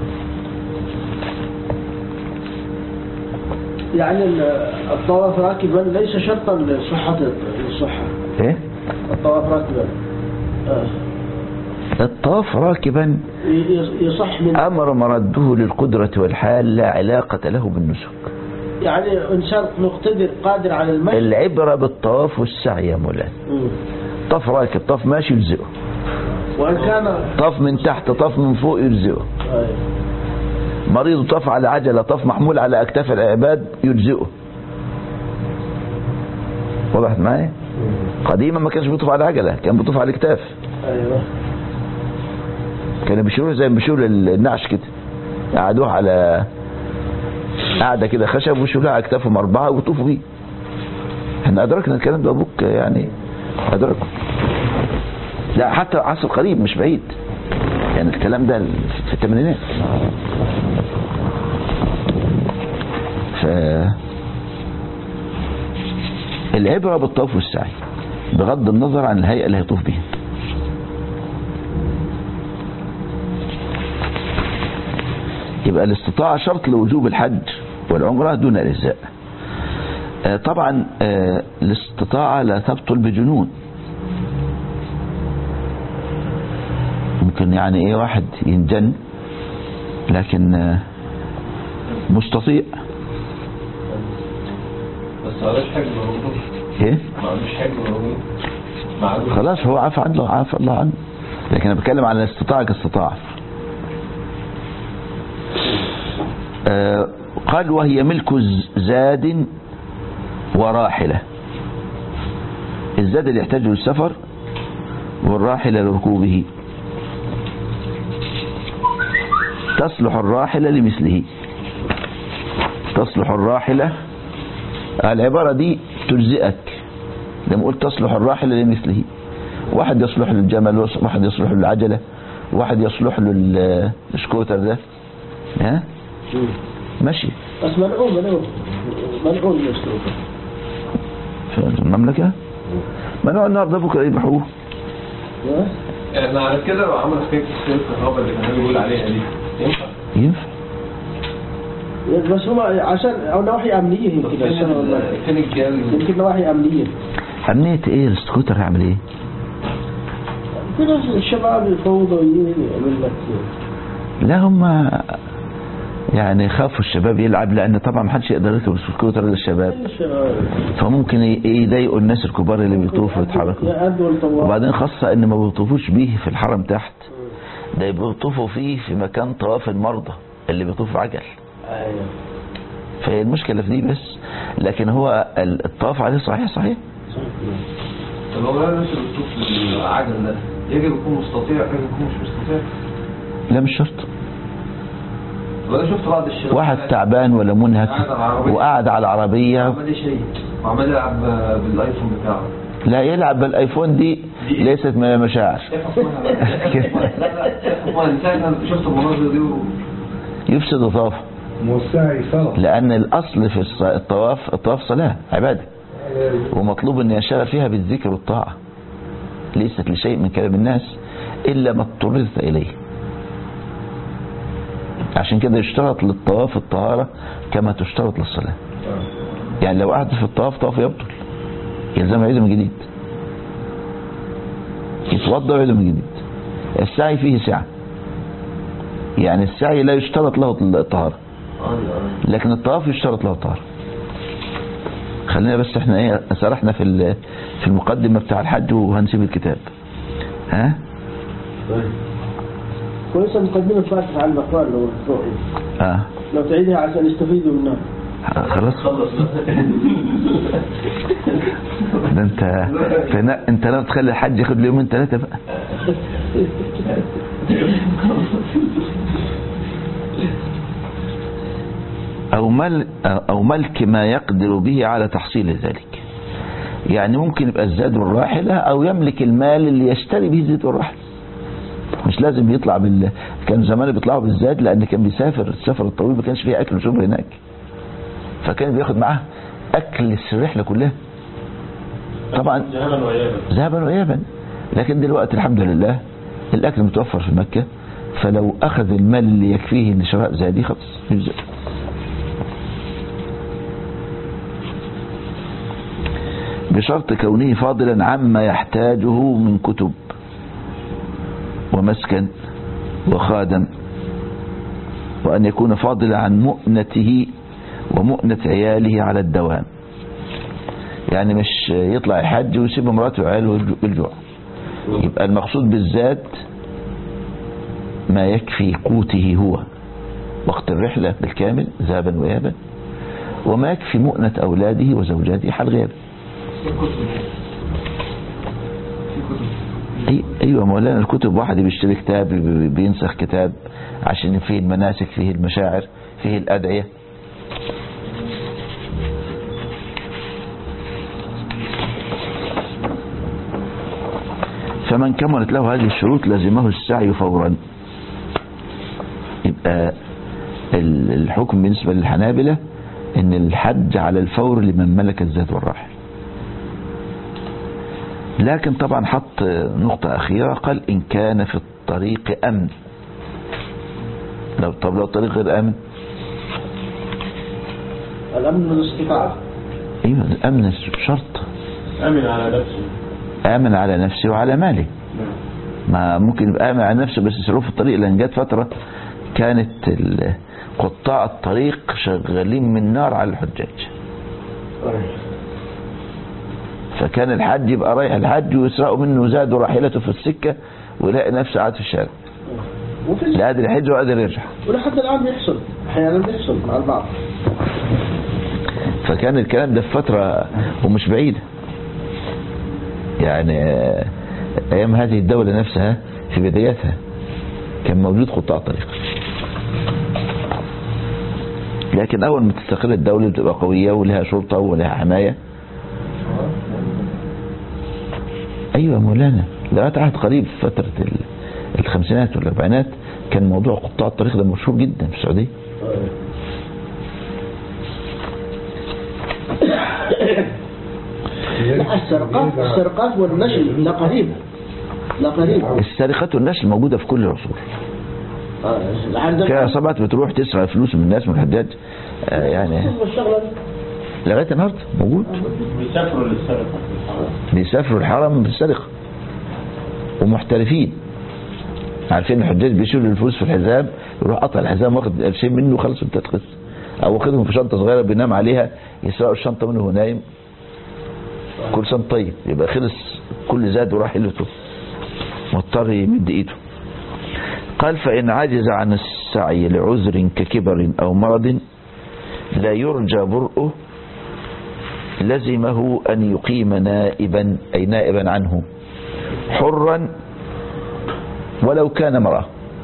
يعني ال- الطواف راكبا ليس شرطا لصحة الصحة ايه الطواف راكبا آه. الطواف راكبا ي- ي- يصح من امر مرده للقدره والحال لا علاقه له بالنسك يعني إنسان مقتدر قادر على المشي العبره بالطواف والسعي يا مولانا مم. طاف راكب طاف ماشي يجزئه وإن كان طاف من تحت طاف من فوق يجزئه أيوة. مريض طاف على عجلة طاف محمول على أكتاف العباد يجزئه وضحت معايا قديما ما كانش بيطوف على عجلة كان بيطوف على اكتاف أيوة كانوا بيشيلوه زي ما بيشيلوا النعش كده قعدوه على قاعدة كده خشب ويشيلوها على اكتافهم أربعة ويطوفوا بيه احنا أدركنا الكلام ده أبوك يعني أدركه لا حتى عصر قريب مش بعيد يعني الكلام ده في الثمانينات ف العبرة بالطواف والسعي بغض النظر عن الهيئة اللي هيطوف بيها يبقى الاستطاعة شرط لوجوب الحج والعمرة دون الإجزاء آه، طبعا آه، الاستطاعة لا تبطل بجنون ممكن يعني ايه واحد ينجن لكن آه، مستطيع بس معلش حاجة موجود ايه ما عندوش حاجة موجود معلوش خلاص هو عفى عنه عفى الله عنه لكن انا بتكلم على الاستطاعة كاستطاعة آه، قال وهي ملك ز- زاد وراحلة الزاد اللي يحتاج للسفر والراحلة لركوبه تصلح الراحلة لمثله تصلح الراحلة العبارة دي تجزئك لما قلت تصلح الراحلة لمثله واحد يصلح له الجمل واحد يصلح له العجلة واحد يصلح له ال- السكوتر ده ها ماشي بس منعوم منعوم منعوم من السلوك في المملكة منوع النهارده بكره يذبحوه أيوة. يعني على كده لو عمل فكرة الكهرباء اللي كان بيقول عليها دي ينفع ينفع بس هم عشان او نواحي امنيه طب يمكن فين عشان ال- والله. فين الجاري يمكن نواحي امنيه أمنية إيه السكوتر هيعمل إيه في ناس الشباب يفوضوا يعمل لك لا هم يعني خافوا الشباب يلعب لأن طبعا محدش يقدر يركب السكوتر إلا الشباب الشباب فممكن ي- يضايقوا الناس الكبار اللي بيطوفوا ويتحركوا يأدوا الطواف وبعدين خاصة ان ما بيطوفوش بيه في الحرم تحت ده بيطوفوا فيه في مكان طواف المرضى اللي بيطوف عجل ايوه فهي المشكلة في دي بس لكن هو ال- الطواف عليه صحيح صحيح طب هو ده الناس اللي بتشوف العجل ده يجب يكون مستطيع يجب يكون مش مستطيع لا مش شرط وانا شفت بعض الشباب واحد تعبان ولا منهك قاعد على العربية. وقاعد على العربية عمال يشيك وعمال يلعب بالايفون بتاعه لا يلعب بالايفون دي ليست من المشاعر شايف أخوها بقى. شايف أخوها. لا لا شايف أخوها. من ساعة ما شفت المناظر دي و... يفسد الطواف والسعي صلاة لان الاصل في الص- الطواف الطواف صلاة عبادة ومطلوب ان يشتغل فيها بالذكر والطاعة ليست لشيء من كلام الناس الا ما اضطررت اليه عشان كده يشترط للطواف الطهارة كما تشترط للصلاة يعني لو قعد في الطواف طواف يبطل يلزم يعيده من جديد يتوضا ويعيده من جديد السعي فيه سعة يعني السعي لا يشترط له الطهارة لكن الطواف يشترط له الطهارة خلينا بس احنا ايه سرحنا في ال- في المقدمة بتاع الحج وهنسيب الكتاب ها كويسه مقدمه فاتحه على المقال لو تروحي اه لو تعيدها عشان يستفيدوا منها خلاص خلص ده انت انت انت لو تخلي الحج ياخد له يومين ثلاثة بقى أو, مل أو ملك ما يقدر به على تحصيل ذلك يعني ممكن يبقى الزاد والراحلة أو يملك المال اللي يشتري به الزاد والراحلة مش لازم يطلع بال كان زمان بيطلعوا بالزاد لأن كان بيسافر السفر الطويل ما كانش فيه أكل وشرب هناك فكان بياخد معاه أكل الرحلة كلها طبعا ذهبا وإيابا ذهبا وإيابا لكن دلوقتي الحمد لله الأكل متوفر في مكة فلو أخذ المال اللي يكفيه لشراء زادي خلاص يجزئ. بشرط كونه فاضلا عما يحتاجه من كتب ومسكن وخادم وأن يكون فاضلا عن مؤنته ومؤنة عياله على الدوام يعني مش يطلع يحج ويسيب مراته وعياله بالجوع يبقى المقصود بالذات ما يكفي قوته هو وقت الرحلة بالكامل ذهبا وإيابا وما يكفي مؤنة أولاده وزوجاته حال غيره أي أيوة مولانا الكتب واحد بيشتري كتاب بي- بينسخ كتاب عشان فيه المناسك فيه المشاعر فيه الأدعية فمن كملت له هذه الشروط لزمه السعي فورا يبقى ال- الحكم بالنسبة للحنابلة ان الحج على الفور لمن ملك الزاد والراحل لكن طبعا حط نقطة أخيرة قال إن كان في الطريق أمن لو طب لو الطريق غير آمن الامن والاستطاعه أيوة الأمن شرط أمن على نفسه آمن على نفسه وعلى ماله ما ممكن يبقى آمن على نفسه بس يسيروه في الطريق لأن جت فترة كانت ال- قطاع الطريق شغالين من نار على الحجاج فكان الحج يبقى رايح الحج ويسرقوا منه زاد راحلته في السكة ويلاقي نفسه قاعد في الشارع وفي لا قادر يحج ولا قادر يرجع ولحد الان بيحصل احيانا بيحصل مع البعض فكان الكلام ده في فترة ومش بعيدة يعني آه، أيام هذه الدولة نفسها في بدايتها كان موجود قطاع طريق لكن أول ما تستقر الدولة بتبقى قوية ولها شرطة ولها حماية أيوة مولانا لغاية عهد قريب في فترة ال- الخمسينات والأربعينات كان موضوع قطاع الطريق ده مشهور جدا في السعودية لا السرقات السرقات والنشل لا قريب لا قريب السرقات والنشل موجودة في كل العصور آه، لحد في عصابات بتروح تسرق فلوس من الناس من الحداد آه، يعني الشغلة دي. لغايه النهارده موجود بيسافروا للسرقة بيسافروا الحرم بالسرقه ومحترفين عارفين الحجاج بيشيلوا الفلوس في الحزام يروح قطع الحزام واخد قرشين منه وخلص انت تخس او واخدهم في شنطه صغيره بينام عليها يسرقوا الشنطه منه وهو نايم كل سنه طيب يبقى خلص كل زاد وراح لته مضطر يمد ايده قال فإن عجز عن السعي لعذر ككبر أو مرض لا يرجى برؤه لزمه أن يقيم نائبا أي نائبا عنه حرا ولو كان مرأة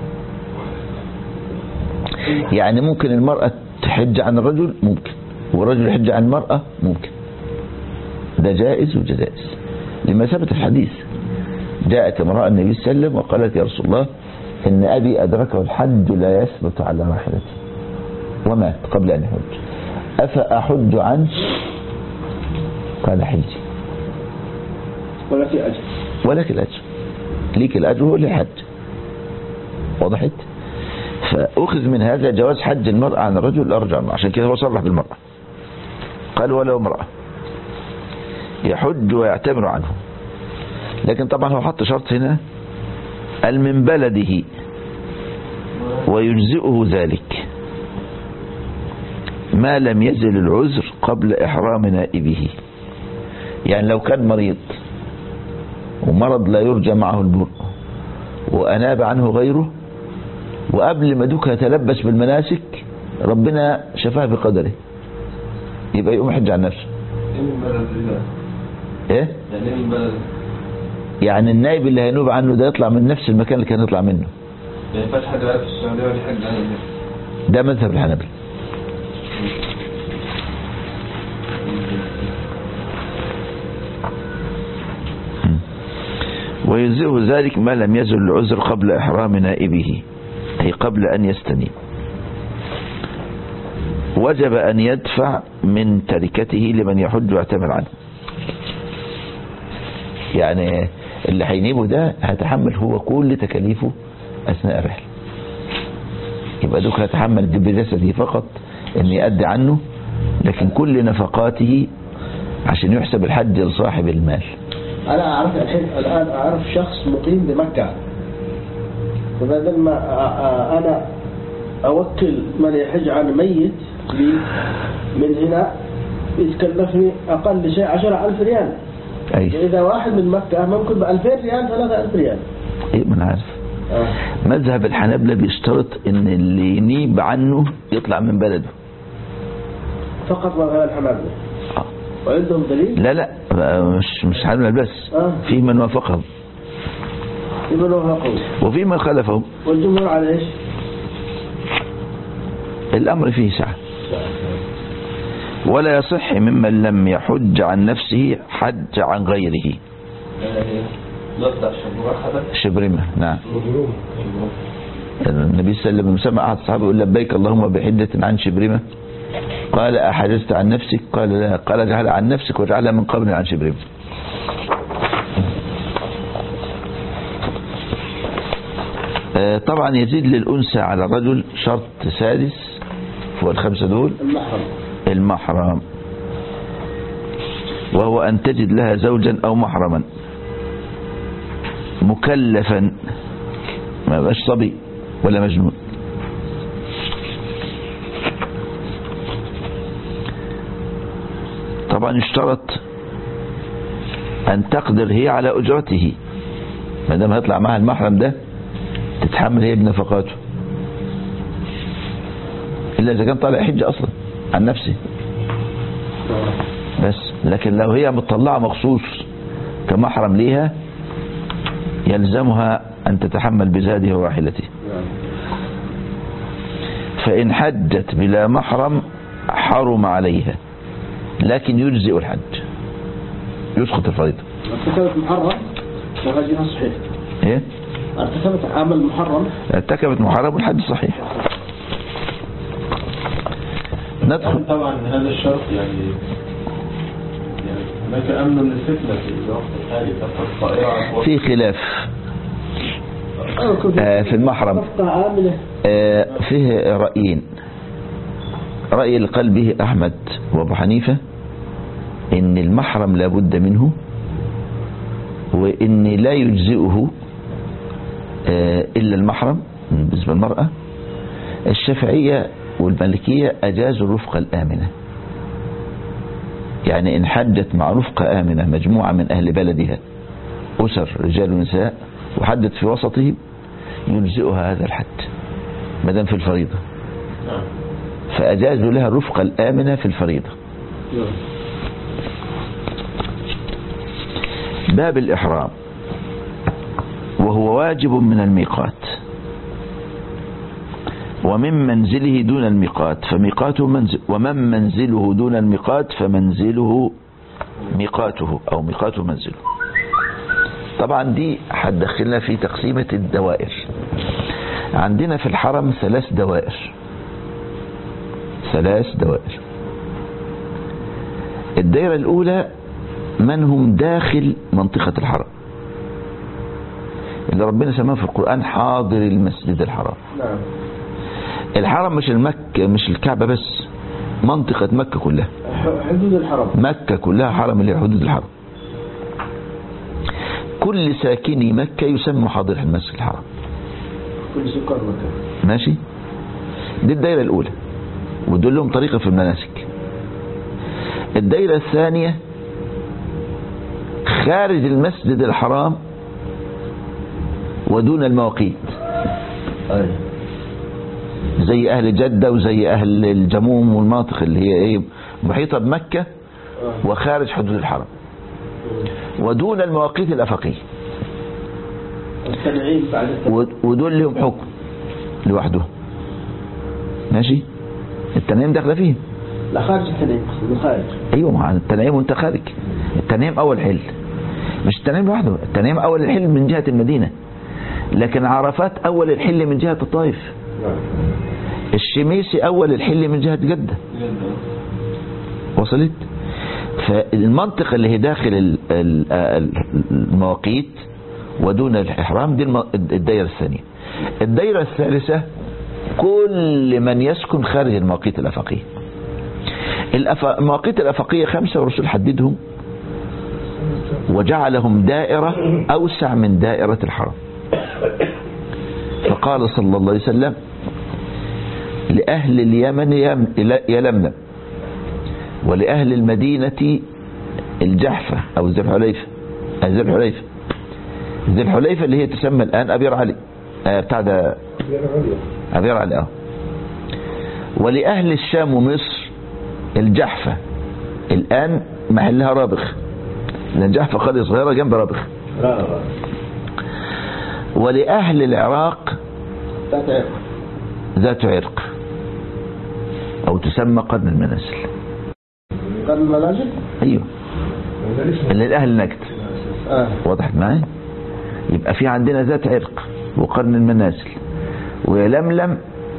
يعني ممكن المرأة تحج عن الرجل ممكن والرجل يحج عن المرأة ممكن ده جائز وجائز لما ثبت في الحديث جاءت امرأة النبي صلى الله عليه وسلم وقالت يا رسول الله إن أبي أدركه الحج لا يثبت على راحلته ومات قبل أن يحج أفأحج عنه قال حجي ولا في أجر ولك الأجر ليك الأجر هو للحج وضحت فأخذ من هذا جواز حج المرأة عن الرجل أرجع عنه. عشان كده هو صرح بالمرأة قال ولو امرأة يحج ويعتمر عنه لكن طبعا هو حط شرط هنا قال من بلده ويجزئه ذلك ما لم يزل العذر قبل إحرام نائبه يعني لو كان مريض ومرض لا يرجى معه البر وأناب عنه غيره وقبل ما دوك يتلبس بالمناسك ربنا شفاه بقدره يبقى يقوم يحج عن نفسه ايه من بلد دي بقى؟ ايه يعني ايه من بلد يعني النائب اللي هينوب عنه ده يطلع من نفس المكان اللي كان يطلع منه ما ينفعش حد بقى في السعوديه ولا حد عن الناس ده مذهب الحنابلة ويجزئه ذلك ما لم يزل العذر قبل إحرام نائبه أي قبل أن يستنيب وجب أن يدفع من تركته لمن يحج ويعتمر عنه يعني اللي هينيبه ده هيتحمل هو كل تكاليفه أثناء الرحلة يبقى دوك هيتحمل بجسده فقط ان يأدي عنه لكن كل نفقاته عشان يحسب الحج لصاحب المال أنا أعرف الحين الآن أعرف شخص مقيم بمكة وبدل ما أ- أ- أنا أوكل من يحج عن ميت لي من هنا يتكلفني أقل شيء عشرة ألف ريال اي إذا واحد من مكة ممكن بألفين ريال ثلاثة ألف ريال اي ما انا عارف مذهب الحنابلة بيشترط ان اللي ينيب عنه يطلع من بلده فقط مذهب الحنابلة آه. وعندهم دليل لا لا مش مش حنابلة بس آه. في من وافقهم يقولوا وافقوا وفي من خالفهم والجمهور على إيش؟ الامر فيه سعة ولا يصح ممن لم يحج عن نفسه حج عن غيره يعني ده بتاع الشبوره حدا شبرمة نعم النبي صلى الله عليه وسلم سمع أحد الصحابة يقول لبيك اللهم بحدة عن شبرمة قال أحجزت عن نفسك قال لا قال اجعلها عن نفسك واجعلها من قبل عن شبرمة آه، طبعا يزيد للأنثى على الرجل شرط سادس هو الخمسة دول المحرم المحرم وهو أن تجد لها زوجا أو محرما مكلفا ما بقاش صبي ولا مجنون طبعا يشترط أن تقدر هي على أجرته ما دام هيطلع معها المحرم ده تتحمل هي بنفقاته إلا إذا كان طالع حج أصلا عن نفسه بس لكن لو هي مطلعة مخصوص كمحرم ليها يلزمها أن تتحمل بزاده وراحلته فإن حجت بلا محرم حرم عليها لكن يجزئ الحج يسقط الفريضة ارتكبت محرم وهجها صحيح ايه ارتكبت عمل محرم ارتكبت محرم والحج صحيح ندخل طبعا هذا الشرط يعني يعني هناك امن للفتنه في الوقت الحالي تبقى الطائره في خلاف أو يكون آه، في المحرم رفقة آمنة آه، فيه رأيين رأي اللي قال به أحمد وأبو حنيفة إن المحرم لابد منه وإن لا يجزئه آه، إلا المحرم بالنسبة للمرأة الشافعية والمالكية أجازوا الرفقة الآمنة يعني إن حجت مع رفقة آمنة مجموعة من أهل بلدها أسر رجال ونساء وحدت في وسطهم يجزئها هذا الحد ما دام في الفريضة نعم فأجازوا لها الرفقة الآمنة في الفريضة باب الإحرام وهو واجب من الميقات ومن منزله دون الميقات فميقاته منزل ومن منزله دون الميقات فمنزله ميقاته أو ميقاته منزله طبعا دي هتدخلنا في تقسيمة الدوائر عندنا في الحرم ثلاث دوائر ثلاث دوائر الدائرة الأولى من هم داخل منطقة الحرم اللي ربنا سماه في القرآن حاضر المسجد الحرام نعم الحرم مش المك مش الكعبة بس منطقة مكة كلها ح- حدود الحرم مكة كلها حرم اللي هي حدود الحرم كل ساكني مكة يسمى حاضر المسجد الحرام كل سكر مكة ماشي دي الدائرة الأولى ودول لهم طريقة في المناسك الدائرة الثانية خارج المسجد الحرام ودون المواقيت أي زي أهل جدة وزي أهل الجموم والمناطق اللي هي إيه محيطة بمكة آه. وخارج حدود الحرم ودون المواقيت الأفقية التنعيم بعد التنعيم و- ودول لهم حكم لوحدهم ماشي التنعيم داخله فيه لا خارج التنعيم من خارج ايوه مع التنعيم وانت خارج التنعيم اول حل مش التنعيم لوحده التنعيم اول الحل من جهه المدينه لكن عرفات اول الحل من جهه الطائف نعم الشميسي اول الحل من جهه جده وصلت فالمنطقة اللي هي داخل ال- ال- ال- المواقيت ودون الإحرام دي الم- الدائرة الثانية الدائرة الثالثة كل من يسكن خارج المواقيت الأفقية الأف- المواقيت الأفقية خمسة والرسول حددهم وجعلهم دائرة أوسع من دائرة الحرم فقال صلى الله عليه وسلم لأهل اليمن يم- يلملم ولأهل المدينة الجحفة أو ذي الحليفة آه، ذي الحليفة ذي الحليفة اللي هي تسمى الآن أبير علي آه، بتاع ده أبير علي اه ولأهل الشام ومصر الجحفة الآن محلها رابخ لأن جحفة قرية صغيرة جنب رابخ لا ولأهل العراق لا تعرف ذات عرق أو تسمى قرن المنازل قرن المنازل أيوه اللي الأهل نجد آه. وضحت معي يبقى في عندنا ذات عرق وقرن المنازل ويلملم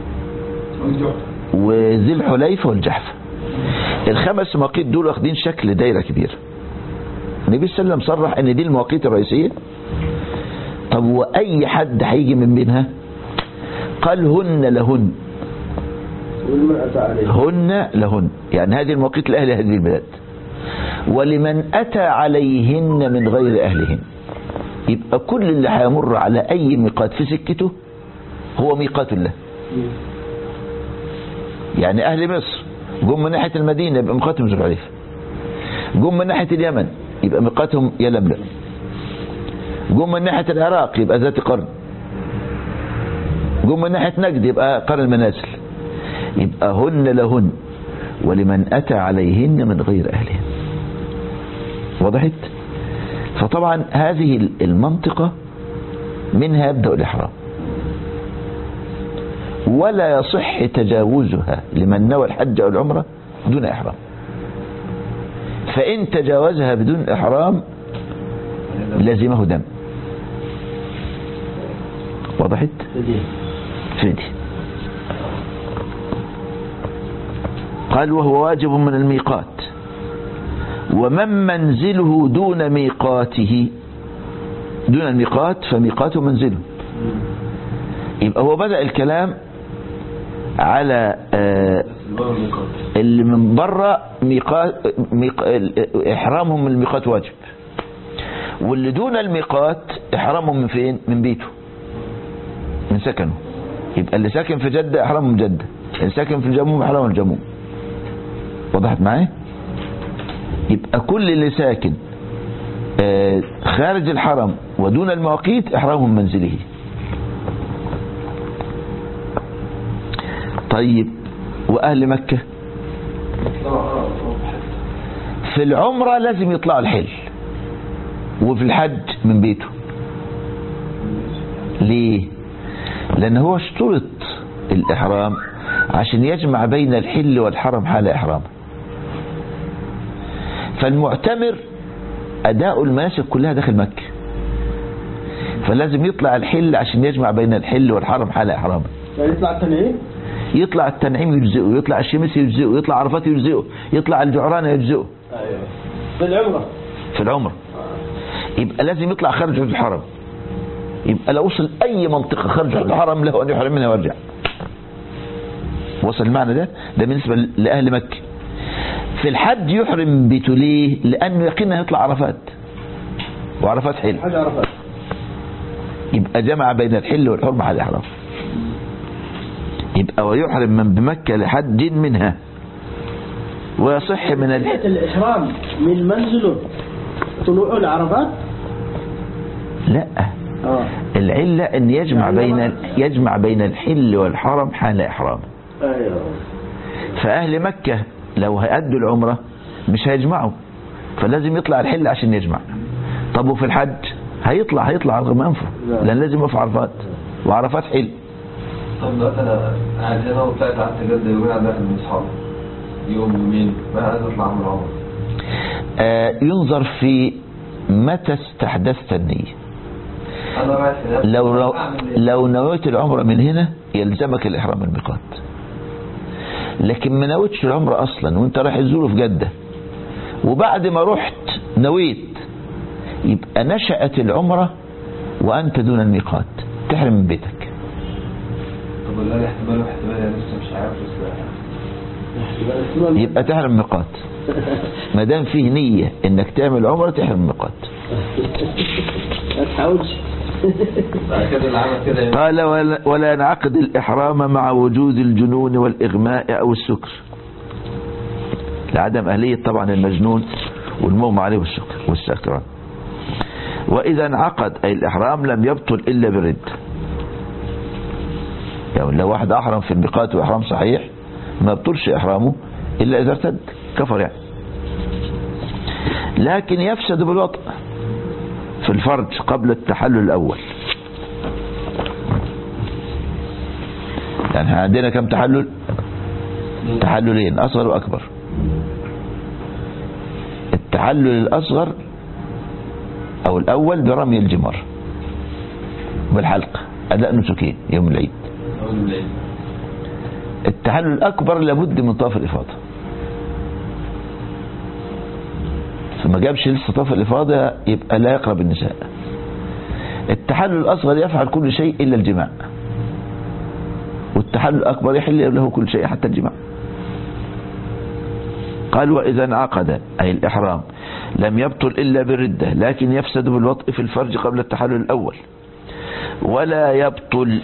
وذي الحليفة والجحفة الخمس مواقيت دول واخدين شكل دايرة كبيرة النبي صلى الله عليه وسلم صرح ان دي المواقيت الرئيسية طب واي حد هيجي من بينها قال هن لهن ولمن أتى عليه هن لهن يعني هذه المواقيت لأهل هذه البلاد ولمن أتى عليهن من غير أهلهن يبقى كل اللي هيمر على أي ميقات في سكته هو ميقات له يعني أهل مصر جم من ناحية المدينة يبقى ميقاتهم ذو الحليفة جم من ناحية اليمن يبقى ميقاتهم يلملم جم من ناحية العراق يبقى ذات قرن جم من ناحية نجد يبقى قرن المنازل يبقى هن لهن ولمن أتى عليهن من غير أهلهن وضحت فطبعا هذه المنطقة منها يبدأ الإحرام ولا يصح تجاوزها لمن نوى الحج أو العمرة دون إحرام فإن تجاوزها بدون إحرام لزمه دم وضحت فديه. فدي قال وهو واجب من الميقات ومن منزله دون ميقاته دون الميقات فميقاته منزله يبقى هو بدأ الكلام على آه، اللي من بره ميقات ميق... احرامهم من الميقات واجب واللي دون الميقات احرامهم من فين من بيته من سكنه يبقى اللي ساكن في جدة احرامه من جدة اللي ساكن في الجموم احرامه من الجموم وضحت معايا يبقى كل اللي ساكن آه، خارج الحرم ودون المواقيت احرامه من منزله طيب واهل مكه في العمرة لازم يطلع الحل وفي الحج من بيته ليه لأن هو اشترط الإحرام عشان يجمع بين الحل والحرم حال إحرامه فالمعتمر أداء المناسك كلها داخل مكة فلازم يطلع الحل عشان يجمع بين الحل والحرم حال إحرامه يعني يطلع التنعيم يطلع التنعيم يجزئه يطلع الشمس يجزئه يطلع عرفات يجزئه يطلع الجعرانة يجزئه ايوه في العمرة في العمر يبقى لازم يطلع خارج حدود الحرم يبقى لو وصل اي منطقة خارج حدود الحرم له ان يحرم منها ويرجع وصل المعنى ده ده بالنسبة لأهل مكة في الحج يحرم بيته ليه لأنه يقينا هيطلع عرفات وعرفات حل حاجة عرفات يبقى جمع بين الحل والحرم على الإحرام يبقى ويحرم من بمكة لحج منها ويصح من ال... بداية الإحرام من منزله طلوع العرفات لا اه العلة ان يجمع يعني بين ما- يجمع بين الحل والحرم حال احرام ايوه فاهل مكة لو هيأدوا العمرة مش هيجمعوا فلازم يطلع الحل عشان يجمع طب وفي الحج هيطلع هيطلع على منفه نعم. لان لازم يقف عرفات وعرفات حل طب دلوقتي انا قاعد هنا وطلعت قعدت جده يومين عند واحد من اصحابي يوم يومين ما عايز اطلع من العمر آه ينظر في متى استحدثت النية انا رايح هناك لو لو, أعمل إيه؟ لو نويت العمرة من هنا يلزمك الإحرام من الميقات لكن ما نويتش العمرة أصلا وانت رايح تزوره في جدة وبعد ما رحت نويت يبقى نشأت العمرة وأنت دون الميقات تحرم من بيتك طب والله الاحتمال واحتمال انا لسه مش عارف بس يبقى تحرم من الميقات ما دام فيه نية انك تعمل عمرة تحرم من الميقات ما تحاولش بعد كده اللي عمل كده يعني قال ولا, ولا ينعقد الإحرام مع وجود الجنون والإغماء أو السكر لعدم أهلية طبعا المجنون والمغمى عليه والسكر والسكران وإذا انعقد أي الإحرام لم يبطل إلا بالرد يعني لو واحد أحرم في الميقات وإحرام صحيح ما يبطلش إحرامه إلا إذا ارتد كفر يعني لكن يفسد بالوطء في الفرج قبل التحلل الأول يعني إحنا عندنا كم تحلل تحللين أصغر وأكبر التحلل الأصغر أو الأول برمي الجمار بالحلق أداء نسكين يوم العيد اول الليل التحلل الأكبر لابد من طواف الإفاضة فما جابش لسه طواف الإفاضة يبقى لا يقرب النساء التحلل الأصغر يفعل كل شيء إلا الجماع والتحلل الأكبر يحل له كل شيء حتى الجماع قال وإذا انعقد أي الإحرام لم يبطل إلا بالردة لكن يفسد بالوطء في الفرج قبل التحلل الأول ولا يبطل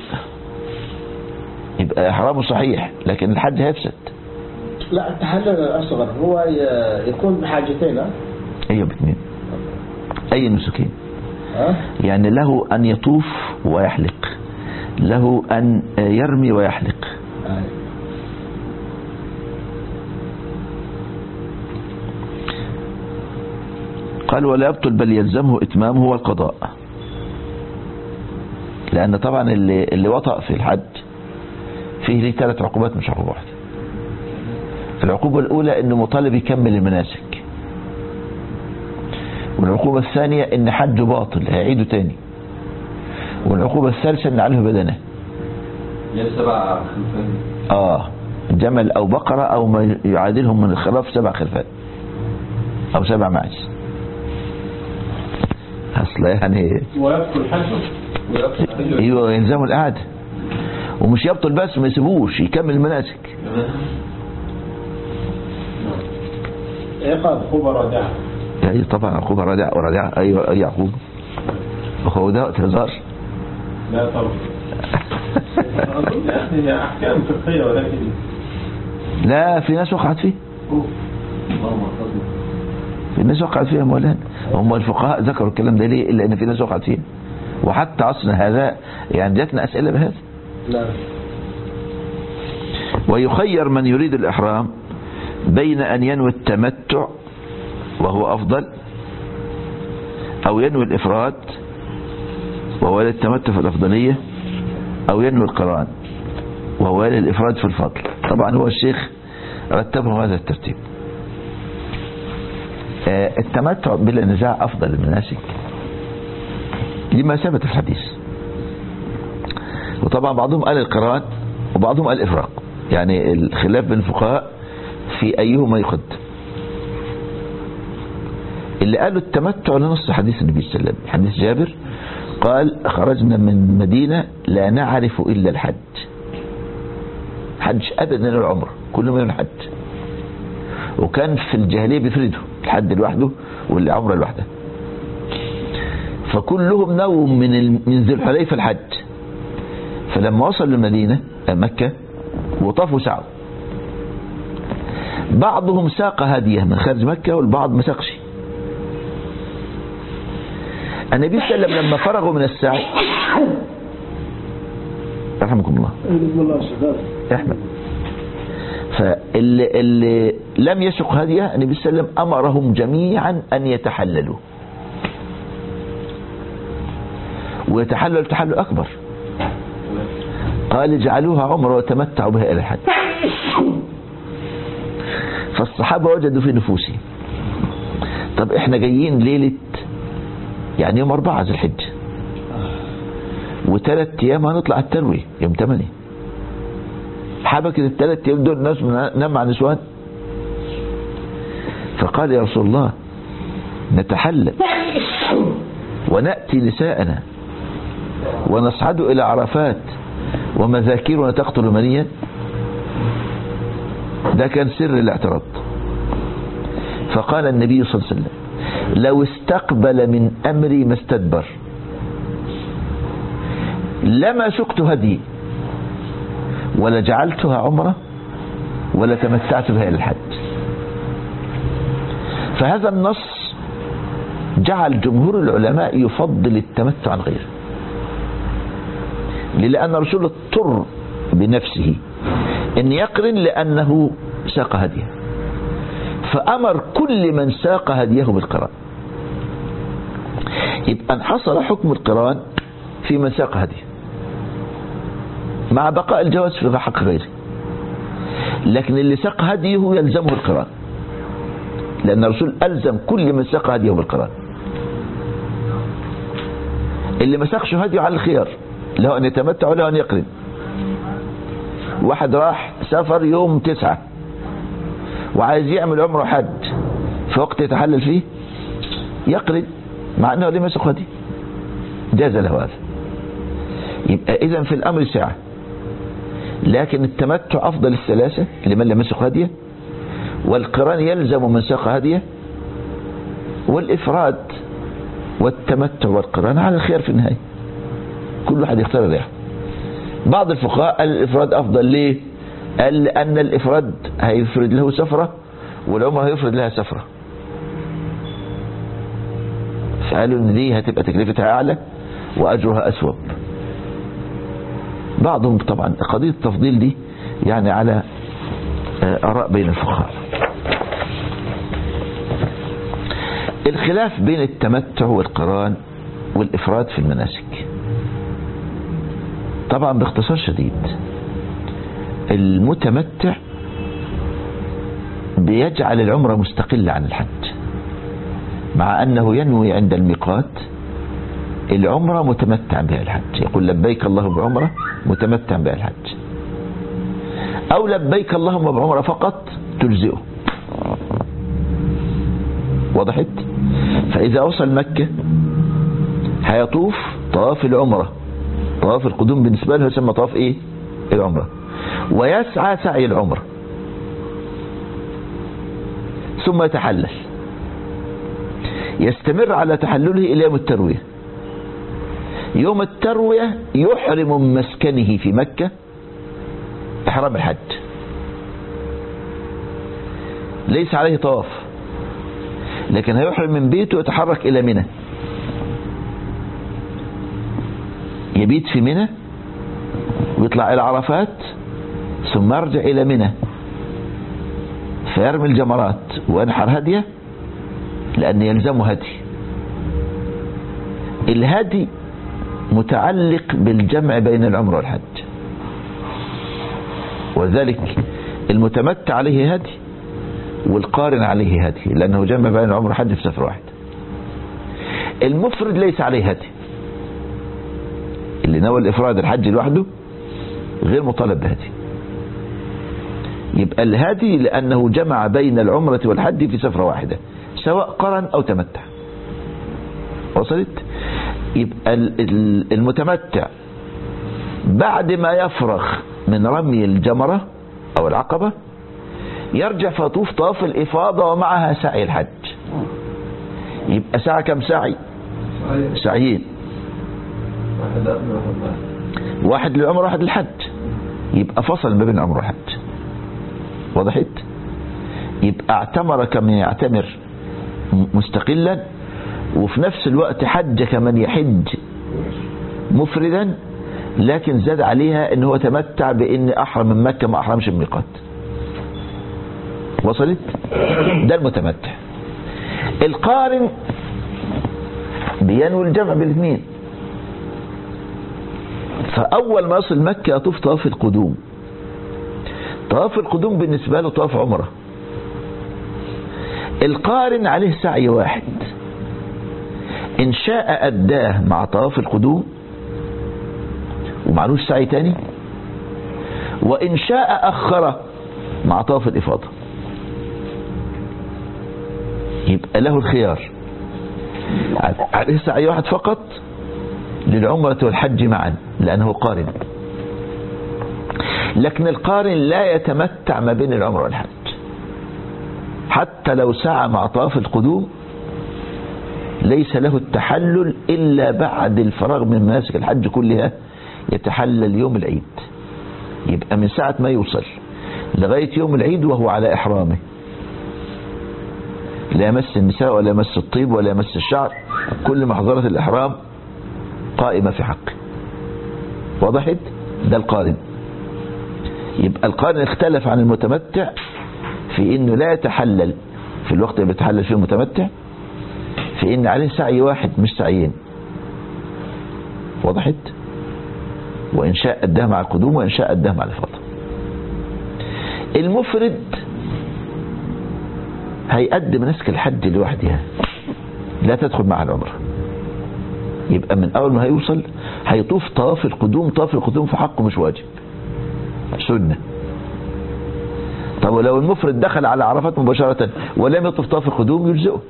يبقى إحرامه صحيح لكن الحج هيفسد لا التحلل الأصغر هو ي- يكون بحاجتين ها أيوة باثنين أي نسكين ها يعني له أن يطوف ويحلق له أن يرمي ويحلق أيوة. قال ولا يبطل بل يلزمه إتمامه والقضاء لأن طبعا اللي, اللي وطأ في الحج فيه ليه ثلاث عقوبات مش عقوبة واحدة العقوبة الأولى أنه مطالب يكمل المناسك والعقوبة الثانية أن حجه باطل هيعيده تاني والعقوبة الثالثة أن عليه بدنه يعني سبع خلفان آه جمل أو بقرة أو ما يعادلهم من الخلاف سبع خلفات أو سبع معز أصل يعني ويبطل حجه ويقصد ايوه يلزموا القعدة ومش يبطل بس ما يسيبوش يكمل المناسك عقاب عقوبة رادعة يعني طبعا عقوبة رادعة ورادعة أيوة أي عقوبة هو ده وقت هزار لا طبعا أظن يعني هي أحكام فقهية ولكن لا في ناس وقعت فيه في ناس وقعت فيها مولانا هم الفقهاء ذكروا الكلام ده ليه إلا أن في ناس وقعت فيه وحتى عصرنا هذا يعني جاتنا أسئلة بهذا نعم ويخير من يريد الإحرام بين أن ينوي التمتع وهو أفضل أو ينوي الإفراد وهو التمتع في الأفضلية أو ينوي القران وهو الإفراد في الفضل طبعا هو الشيخ رتبهم هذا الترتيب آه، التمتع بلا نزاع أفضل المناسك لما ثبت في الحديث وطبعا بعضهم قال القران وبعضهم قال الإفراق يعني الخلاف بين الفقهاء في أيهما يقدم اللي قالوا التمتع لنص حديث النبي صلى الله عليه وسلم حديث جابر قال خرجنا من مدينة لا نعرف إلا الحج حج أبدا العمر كل ما الحج وكان في الجاهلية بيفردوا الحج لوحده والعمرة لوحدها فكلهم نوم من ال- من ذي الحليفة الحج فلما وصل للمدينة مكة وطافوا سعوا بعضهم ساق هديه من خارج مكة والبعض ما ساقش النبي صلى الله عليه وسلم لما فرغوا من السعي رحمكم الله بسم الله الرحمن احمد فاللي اللي لم يسق هديه النبي صلى الله عليه وسلم امرهم جميعا ان يتحللوا ويتحلل تحلل اكبر قال اجعلوها عمره وتمتعوا بها الى الحج فالصحابه وجدوا في نفوسهم طب احنا جايين ليله يعني يوم أربعة ذي الحجة وثلاث أيام هنطلع التروية يوم ثمانية حبكت الثلاث أيام دول الناس من- نام مع نسوان فقال يا رسول الله نتحلل ونأتي نساءنا ونصعد إلى عرفات ومذاكيرنا تقتل منيا ده كان سر الاعتراض فقال النبي صلى الله عليه وسلم لو استقبل من أمري ما استدبر لما سكت هدي ولا جعلتها عمرة ولا تمتعت بها إلى الحج فهذا النص جعل جمهور العلماء يفضل التمتع عن غيره لأن الرسول اضطر بنفسه أن يقرن لأنه ساق هديه فأمر كل من ساق هديه بالقران يبقى انحصر حكم القران في من ساق هديه مع بقاء الجواز في حق غيره لكن اللي ساق هديه يلزمه القران لأن الرسول ألزم كل من ساق هديه بالقران اللي ما ساقش هديه على الخيار له أن يتمتع وله أن يقرن واحد راح سافر يوم تسعة وعايز يعمل عمره حج في وقت يتحلل فيه يقرن مع انه لم يسق هدي جاز له هذا يبقى اذا في الامر سعه لكن التمتع افضل الثلاثه لمن لم يسق هديه والقران يلزم من ساق هديه والافراد والتمتع والقران على الخير في النهايه كل واحد يختار الريح بعض الفقهاء قال الافراد افضل ليه قال لأن الإفراد هيفرد له سفرة والعمرة هيفرد لها سفرة فقالوا إن دي هتبقى تكلفتها أعلى وأجرها أسوب بعضهم طبعا قضية التفضيل دي يعني على آه، آراء بين الفقهاء الخلاف بين التمتع والقران والإفراد في المناسك طبعا باختصار شديد المتمتع بيجعل العمرة مستقلة عن الحج مع أنه ينوي عند الميقات العمرة متمتع بها الحج يقول لبيك اللهم بعمرة متمتع بها الحج أو لبيك اللهم بعمرة فقط تجزئه وضحت فإذا وصل مكة هيطوف طواف العمرة طواف القدوم بالنسبة له يسمى طواف إيه العمرة ويسعى سعي العمرة ثم يتحلل يستمر على تحلله إلى يوم التروية يوم التروية يحرم من مسكنه في مكة إحرام الحج ليس عليه طواف لكن هيحرم من بيته ويتحرك إلى منى يبيت في منى ويطلع إلى عرفات ثم يرجع إلى منى فيرمي الجمرات وينحر هديه لأن يلزمه هدي الهدي متعلق بالجمع بين العمر والحج وذلك المتمتع عليه هدي والقارن عليه هدي لأنه جمع بين العمر والحج في سفر واحد المفرد ليس عليه هدي اللي نوى الإفراد الحج لوحده غير مطالب بهدي يبقى الهدي لأنه جمع بين العمرة والحج في سفرة واحدة سواء قرن أو تمتع وصلت يبقى المتمتع بعد ما يفرغ من رمي الجمرة أو العقبة يرجع فيطوف طواف الإفاضة ومعها سعي الحج يبقى ساعة كم سعي سعيين واحد قبل واحد بعد واحد للعمر واحد للحج يبقى فصل ما بين العمر والحج وضحت يبقى اعتمر كمن يعتمر مستقلا وفي نفس الوقت حج كمن يحج مفردا لكن زاد عليها ان هو تمتع بان احرم من مكة ما احرمش من ميقات وصلت ده المتمتع القارن بينوي الجمع بالاثنين فاول ما يصل مكة يطوف طواف القدوم طواف القدوم بالنسبة له طواف عمره القارن عليه سعي واحد إن شاء أداه مع طواف القدوم ومعلوش سعي تاني وإن شاء أخره مع طواف الإفاضة يبقى له الخيار عليه سعي واحد فقط للعمرة والحج معا لأنه قارن لكن القارن لا يتمتع ما بين العمر والحج حتى لو سعى مع طواف القدوم ليس له التحلل إلا بعد الفراغ من مناسك الحج كلها يتحلل يوم العيد يبقى من ساعة ما يوصل لغاية يوم العيد وهو على إحرامه لا يمس النساء ولا يمس الطيب ولا يمس الشعر كل محظرة الإحرام قائمة في حقه وضحت ده القارن يبقى القارن اختلف عن المتمتع في انه لا يتحلل في الوقت اللي بيتحلل فيه المتمتع في ان عليه سعي واحد مش سعيين وضحت وان شاء اداه مع القدوم وان شاء اداه مع الافاضه المفرد هيقدم مناسك الحج لوحدها لا تدخل مع العمره يبقى من اول ما هيوصل هيطوف طواف القدوم طواف القدوم في حقه مش واجب سنه طب ولو المفرد دخل على عرفات مباشرة ولم يطف طواف القدوم يجزئه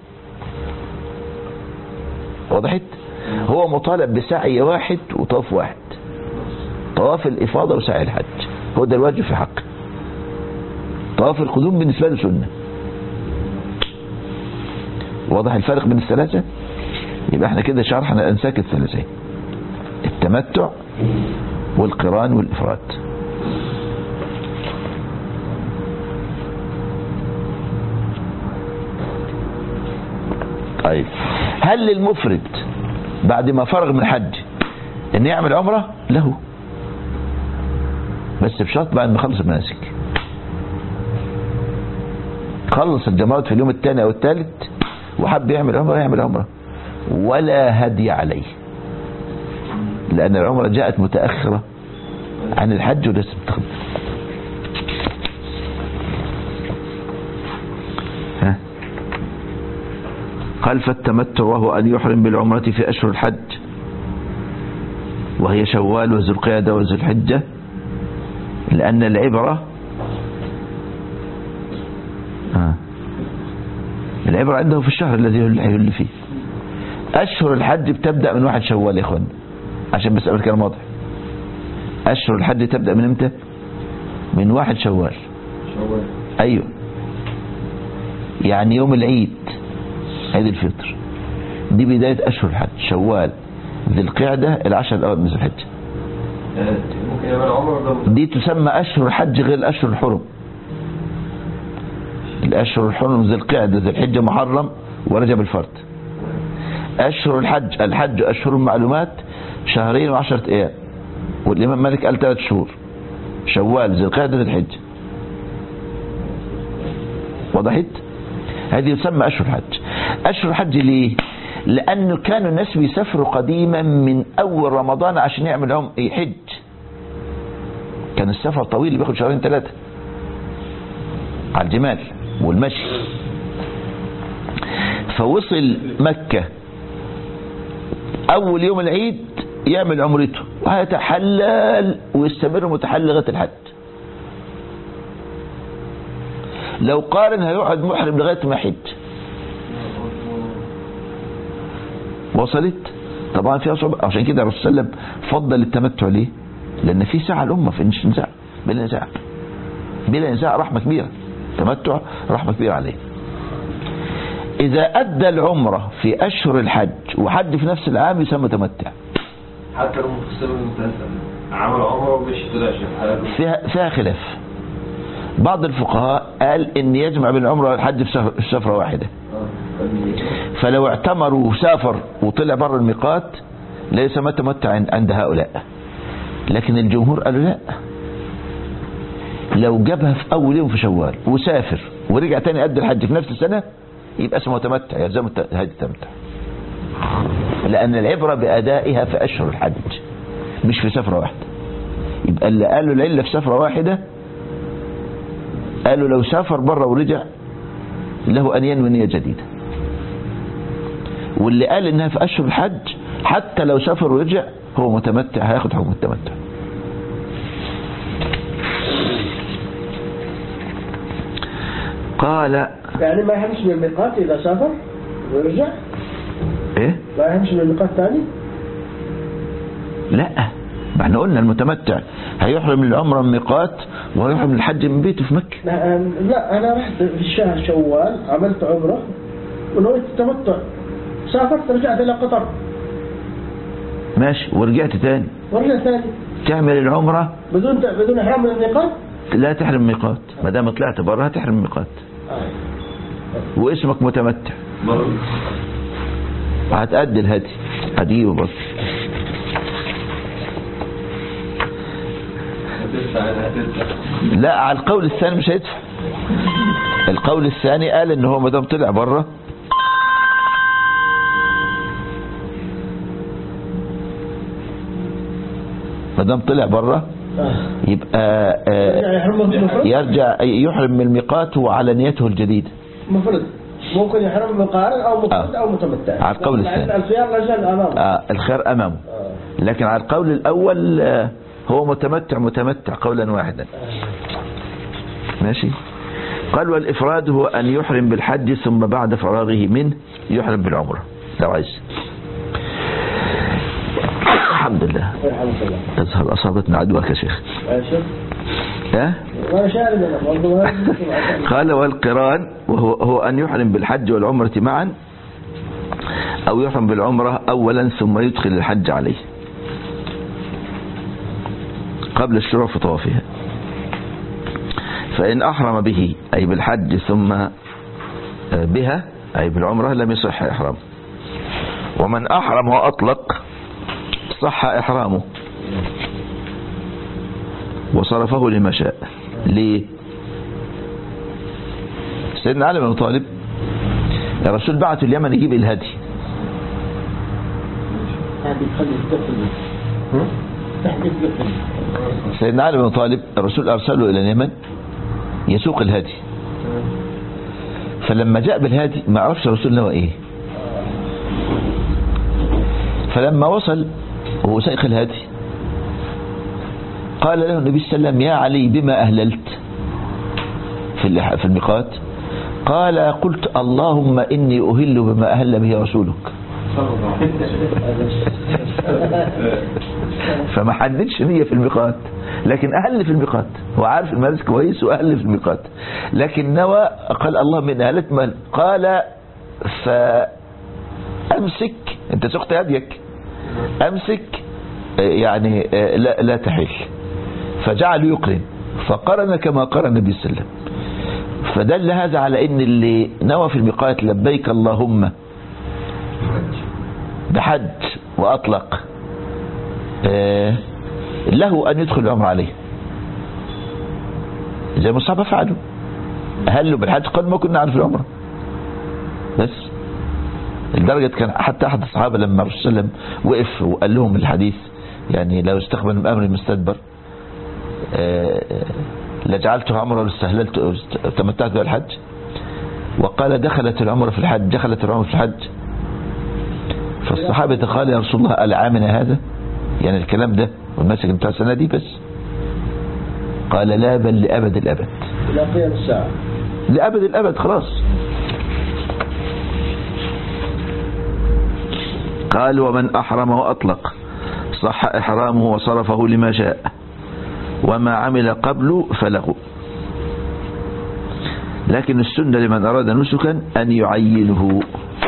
وضحت هو مطالب بسعي واحد وطواف واحد طواف الإفاضة وسعي الحج هو ده الواجب في حقه طواف القدوم بالنسبة له سنة واضح الفرق بين الثلاثة يبقى احنا كده شرحنا الأنساك الثلاثين التمتع والقران والإفراد طيب هل للمفرد بعد ما فرغ من الحج ان يعمل عمرة له بس بشرط بعد ما يخلص المناسك خلص الجمرات في اليوم الثاني او الثالث وحب يعمل عمرة يعمل عمرة ولا هدي عليه لان العمرة جاءت متأخرة عن الحج ولسه بتخدم ها قال فالتمتع وهو أن يحرم بالعمرة في أشهر الحج وهي شوال وذو القيادة وذو الحجة لأن العبرة آه. العبرة عنده في الشهر الذي يهل فيه أشهر الحج بتبدأ من واحد شوال يا إخوان عشان بس أقول كلام واضح أشهر الحج تبدأ من امتى من واحد شوال شوال أيوه يعني يوم العيد عيد الفطر دي بداية أشهر الحج شوال ذي القعدة العشر الأول من ذي الحجة يعني ممكن يعمل عمره ده دي تسمى أشهر الحج غير الأشهر الحرم الأشهر الحرم ذي القعدة ذي الحجة محرم ورجب الفرد أشهر الحج الحج أشهر معلومات شهرين وعشرة أيام والإمام مالك قال ثلاث شهور شوال ذي القعدة ذي الحجة وضحت هذه يسمى أشهر الحج أشهر الحج ليه لأنه كانوا الناس بيسافروا قديما من أول رمضان عشان يعمل عم يحج كان السفر طويل بياخد شهرين ثلاثة على الجمال والمشي فوصل مكة أول يوم العيد يعمل عمرته وهيتحلل ويستمر متحلل لغاية الحج لو قارن هيقعد محرم لغاية ما يحج وصلت طبعا فيها صعوبة عشان كده الرسول صلى الله عليه وسلم فضل التمتع ليه لأن في ساعة الأمة في نزاع بلا نزاع بلا نزاع رحمة كبيرة تمتع رحمة كبيرة عليه إذا أدى العمرة في أشهر الحج وحج في نفس العام يسمى تمتع حتى لو مقسم المتأثر عمل عمره ومش طلع شيخ حاله فيها, فيها خلاف بعض الفقهاء قال ان يجمع بين العمره والحج في سفر- في سفره واحده فلو اعتمر وسافر وطلع بره الميقات لا يسمى تمتع عند- عند هؤلاء لكن الجمهور قالوا لا لو جابها في اول يوم في شوال وسافر ورجع تاني قد الحج في نفس السنه يبقى اسمه تمتع يلزمه الت- هذه التمتع لان العبره بادائها في اشهر الحج مش في سفره واحده يبقى اللي قالوا العله في سفره واحده قالوا لو سافر بره ورجع له ان ينوي نيه جديده واللي قال انها في اشهر الحج حتى لو سافر ورجع هو متمتع هياخد حكم التمتع قال يعني ما يحبش من الميقات إذا سافر ويرجع ايه ما يحبش من الميقات ثاني لا ما احنا قلنا المتمتع هيحرم العمره من ميقات وهيحرم الحج من بيته في مكه لا لا أنا رحت في الشهر شوال عملت عمرة ونويت التمتع سافرت رجعت إلى قطر ماشي ورجعت تاني ورجعت ثاني تعمل العمره بدون بدون إحرام من الميقات لا تحرم ميقات ما دام طلعت بره هتحرم ميقات واسمك متمتع هتأدي الهدي هتجيبه بس هتدفع انا هتدفع لا على القول الثاني مش هيدفع القول الثاني قال ان هو ما دام طلع بره ما دام طلع بره يبقى يعني آه، يحرم المفرد يرجع يحرم من الميقات وعلى نيته الجديدة مفرد ممكن يحرم مقارن أو مفرد آه. أو متمتع على القول الثاني. الخيار لا زال أمامه آه، الخير امامه آه. لكن على القول الاول آه، هو متمتع متمتع قولا واحدا ماشي قال والإفراد هو أن يحرم بالحج ثم بعد فراغه منه يحرم بالعمرة لو عايز الحمد لله يرحمك الله تظهر أصابتنا عدوك يا شيخ يا شيخ ها؟ وأنا شارب أنا برضو هذا قال والقران وهو هو أن يحرم بالحج والعمرة معا أو يحرم بالعمرة أولا ثم يدخل الحج عليه قبل الشروع في طوافها فإن أحرم به أي بالحج ثم بها أي بالعمرة لم يصح إحرامه ومن أحرم وأطلق صح إحرامه وصرفه لما شاء ليه سيدنا علي بن أبي طالب الرسول بعث اليمن يجيب الهدي هذه خلي الدخل تحديث الدخل سيدنا علي بن أبي طالب الرسول أرسله إلى اليمن يسوق الهدي فلما جاء بالهادي ما عرفش الرسول نوى ايه فلما وصل وهو سائق الهادي قال له النبي صلى الله عليه وسلم يا علي بما أهللت في اللح- في الميقات قال قلت اللهم إني أهل بما أهل به رسولك فما حددش نية في الميقات لكن أهل في الميقات هو عارف المناسك كويس وأهل في الميقات لكن نوى قال الله من أهلت من قال فأمسك أنت سقت يديك أمسك آه، يعني آه، لا, لا تحل فجعل يقرن فقرن كما قرن النبي صلى الله عليه وسلم فدل هذا على ان اللي نوى في الميقات لبيك اللهم بحج واطلق آه، له ان يدخل العمر عليه زي ما الصحابه فعلوا هلوا بالحج قال ما كنا نعرف العمره بس لدرجة كان حتى أحد الصحابة لما الرسول صلى الله عليه وسلم وقف وقال لهم الحديث يعني لو استقبل من أمر مستدبر آه، آه، لجعلته عمره واستهللت تمتعت بالحج وقال دخلت العمرة في الحج دخلت العمرة في الحج فالصحابة قال يا رسول الله العامنا هذا يعني الكلام ده والمسك بتاع السنة دي بس قال لا بل لأبد الأبد إلى قيام الساعة لأبد الأبد خلاص قال ومن أحرم وأطلق صح إحرامه وصرفه لما شاء وما عمل قبل فله لكن السنة لمن أراد نسكا أن يعينه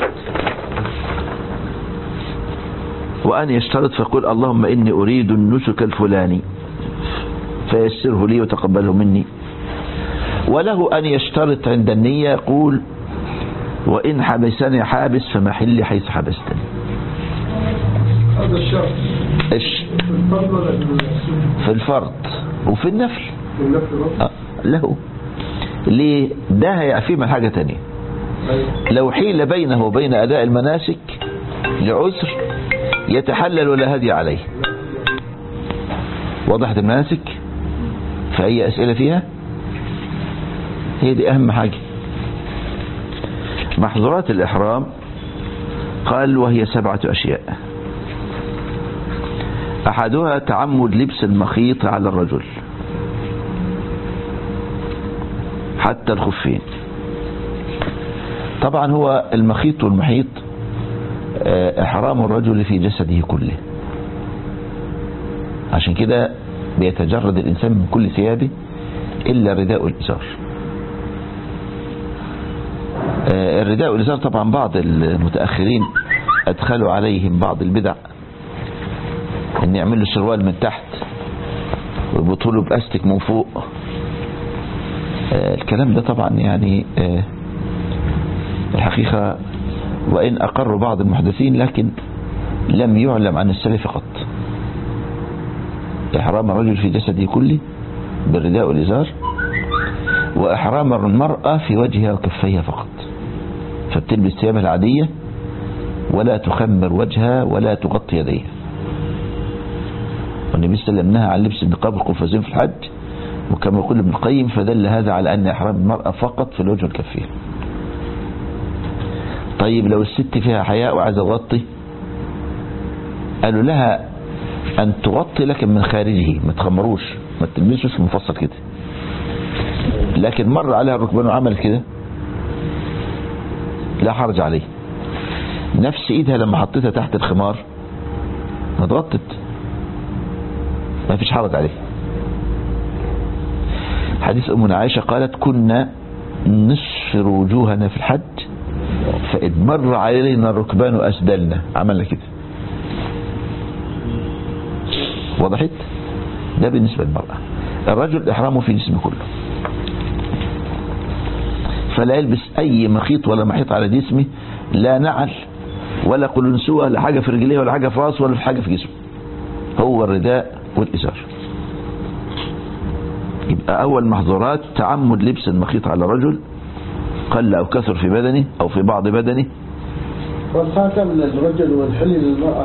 وأن يشترط فيقول اللهم إني أريد النسك الفلاني فيسره لي وتقبله مني وله أن يشترط عند النية يقول وإن حبسني حابس فمحلي حيث حبستني هذا الشرط إيش في الفضل ولا في السنة؟ في الفرض وفي النفل في النفل برضه؟ آه، له ليه ده هيعفيه من حاجة تانية لو حيل بينه وبين أداء المناسك لعذر يتحلل ولا هدي عليه وضحت المناسك فأي أسئلة فيها هي دي أهم حاجة محظورات الإحرام قال وهي سبعة أشياء أحدها تعمد لبس المخيط على الرجل حتى الخفين طبعا هو المخيط والمحيط آه، إحرام الرجل في جسده كله عشان كده بيتجرد الإنسان من كل ثيابه إلا الرداء والإزار آه، الرداء والإزار طبعا بعض المتأخرين أدخلوا عليهم بعض البدع ان يعملوا سروال من تحت ويربطوا له باستك من فوق آه، الكلام ده طبعا يعني آه، الحقيقة وإن أقروا بعض المحدثين لكن لم يعلم عن السلف قط إحرام الرجل في جسده كله بالرداء والإزار وإحرام المرأة في وجهها وكفيها فقط فبتلبس ثيابها العادية ولا تخمر وجهها ولا تغطي يديها والنبي صلى الله عليه وسلم نهى عن لبس النقاب والقفازين في الحج وكما يقول ابن القيم فدل هذا على أن إحرام المرأة فقط في الوجه والكفين طيب لو الست فيها حياء وعايزة تغطي قالوا لها أن تغطي لكن من خارجه ما تخمروش ما تلبسوش مفصل كده لكن مر عليها الركبان وعمل كده لا حرج عليه نفس ايدها لما حطيتها تحت الخمار ما اتغطت ما فيش حرج عليه حديث أمنا عائشة قالت كنا نسفر وجوهنا في الحج فإذ مر علينا الركبان أسدلنا عملنا كده وضحت ده بالنسبة للمرأة الرجل إحرامه في جسمه كله فلا يلبس أي مخيط ولا محيط على جسمه لا نعل ولا قلنسوة ولا حاجة في رجليه ولا حاجة في راسه ولا في حاجة في جسمه هو الرداء والإزار يبقى أول محظورات تعمد لبس المخيط على رجل قل أو كثر في بدنه أو في بعض بدنه والخاتم للرجل والحلي للمرأة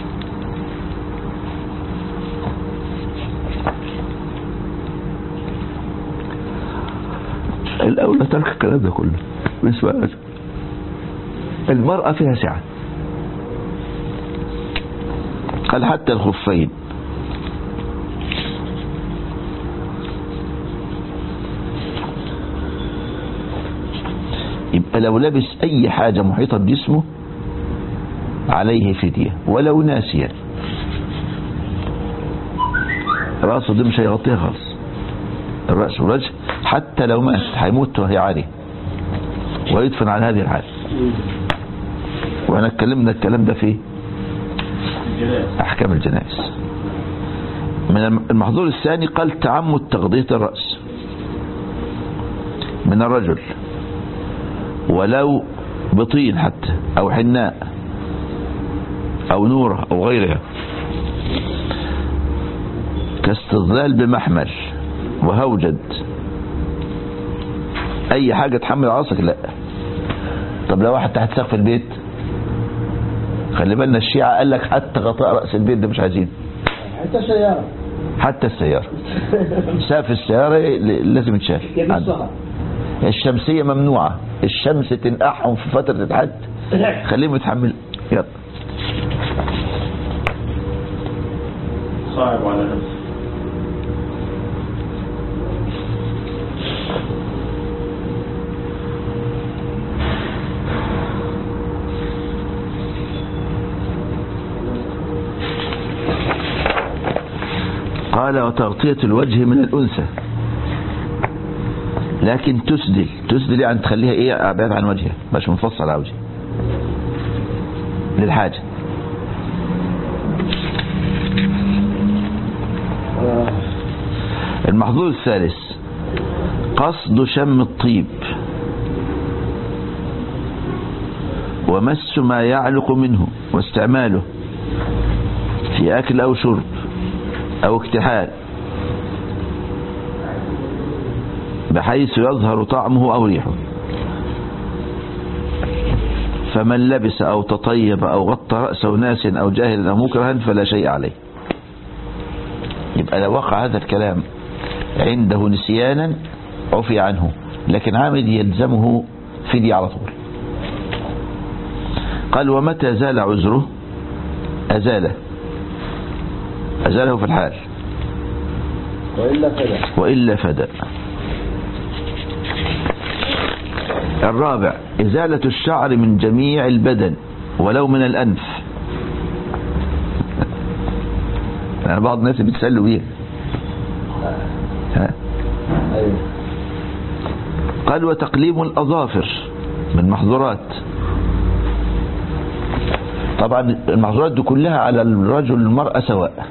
الأولى ترك الكلام ده كله بالنسبة للرجل المرأة فيها سعة قال حتى الخفين يبقى لو لبس أي حاجة محيطة بجسمه عليه فدية ولو ناسيا راسه دي مش هيغطيها خالص الرأس والوجه حتى لو مات هيموت وهي عارية ويدفن على هذه الحال وانا اتكلمنا الكلام ده في الجناز احكام الجنائز من المحظور الثاني قال تعمد تغطية الرأس من الرجل ولو بطين حتى او حناء او نورة او غيرها كاستظلال بمحمل وهوجد اي حاجة تحمل راسك لا طب لو واحد تحت سقف البيت خلي بالنا الشيعة قال لك حتى غطاء رأس البيت ده مش عايزين حتى سيارة حتى السيارة سقف السيارة ل- لازم يتشال يقصها الشمسية ممنوعة الشمس تنقعهم في فترة الحد خليهم يتحمل يلا صعب على نفسه قال وتغطية الوجه من الأنثى لكن تسدل تسدل يعني تخليها ايه بعيد عن وجهها مش منفصل على وجهها للحاجة آه. المحظور الثالث قصد شم الطيب ومس ما يعلق منه واستعماله في أكل أو شرب أو اكتحال بحيث يظهر طعمه أو ريحه فمن لبس أو تطيب أو غطى رأسه ناس أو جاهل أو مكرها فلا شيء عليه يبقى لو وقع هذا الكلام عنده نسيانا عفي عنه لكن عامد يلزمه فدية على طول قال ومتى زال عذره أزاله أزاله في الحال وإلا كذا وإلا فدى الرابع إزالة الشعر من جميع البدن ولو من الأنف يعني بعض الناس بيتسلوا بيه ها أيوه قال وتقليم الأظافر من محظورات طبعا المحظورات دي كلها على الرجل والمرأة سواء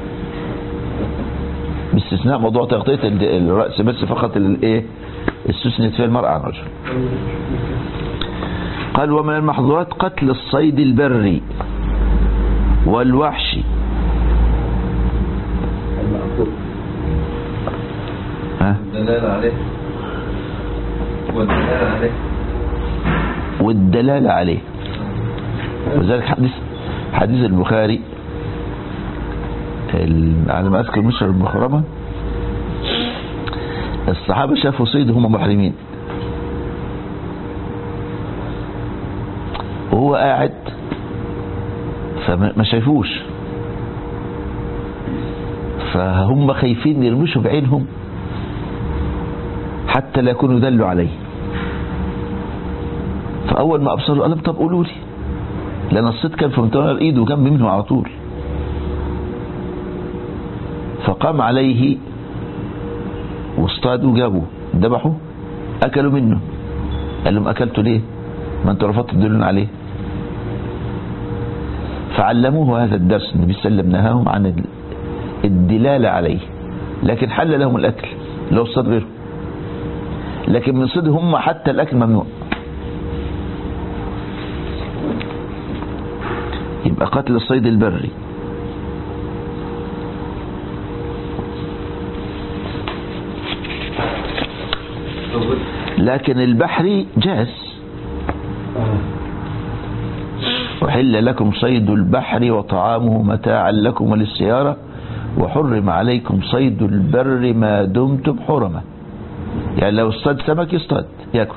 باستثناء موضوع تغطية ال- الرأس بس فقط الايه استثنت فيها المرأة عن الرجل قال ومن المحظورات قتل الصيد البري والوحشي المأكول ها الدلالة عليه والدلالة عليه والدلالة عليه وذلك حديث حديث البخاري ال- على ما أذكر مشهر المخرمة الصحابة شافوا صيد هم محرمين وهو قاعد فما ما شايفوش فهم خايفين يرمشوا بعينهم حتى لا يكونوا دلوا عليه فأول ما أبصروا قال لهم طب قولوا لي لأن الصيد كان في منتهى الإيد وكان منهم على طول فقام عليه واصطادوا جابوا ذبحوا أكلوا منه قال لهم أكلتوا ليه ما أنتوا رفضتوا تدلون عليه فعلموه هذا الدرس النبي صلى الله عليه وسلم نهاهم عن ال- الدلالة عليه لكن حل لهم الأكل لو صاد غيره لكن من صيد هم حتى الأكل ممنوع يبقى قتل الصيد البري لكن البحري جاز وحل لكم صيد البحر وطعامه متاعا لكم وللسيارة وحرم عليكم صيد البر ما دمتم حرمة يعني لو اصطاد سمك يصطاد ياكل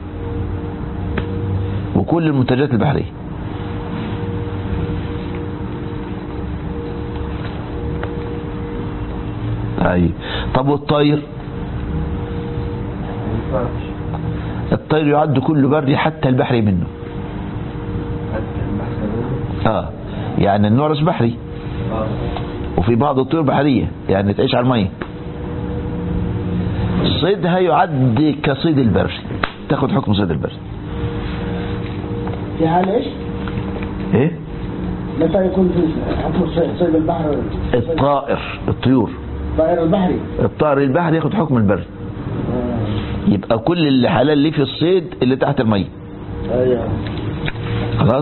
وكل المنتجات البحرية أي طب والطير ما ينفعش الطير يعد كل بري حتى البحري منه حتى البحث منه اه يعني النورس بحري اه وفي بعض الطيور بحرية يعني تعيش على المية صيدها يعد كصيد البر تاخد حكم صيد البر في حال ايش؟ ايه متى يكون في حكم صيد صيد البحر الطائر الطيور الطائر البحري الطائر البحري ياخد حكم البر آه. يبقى كل اللي حلال ليه في الصيد اللي تحت المية ايوه خلاص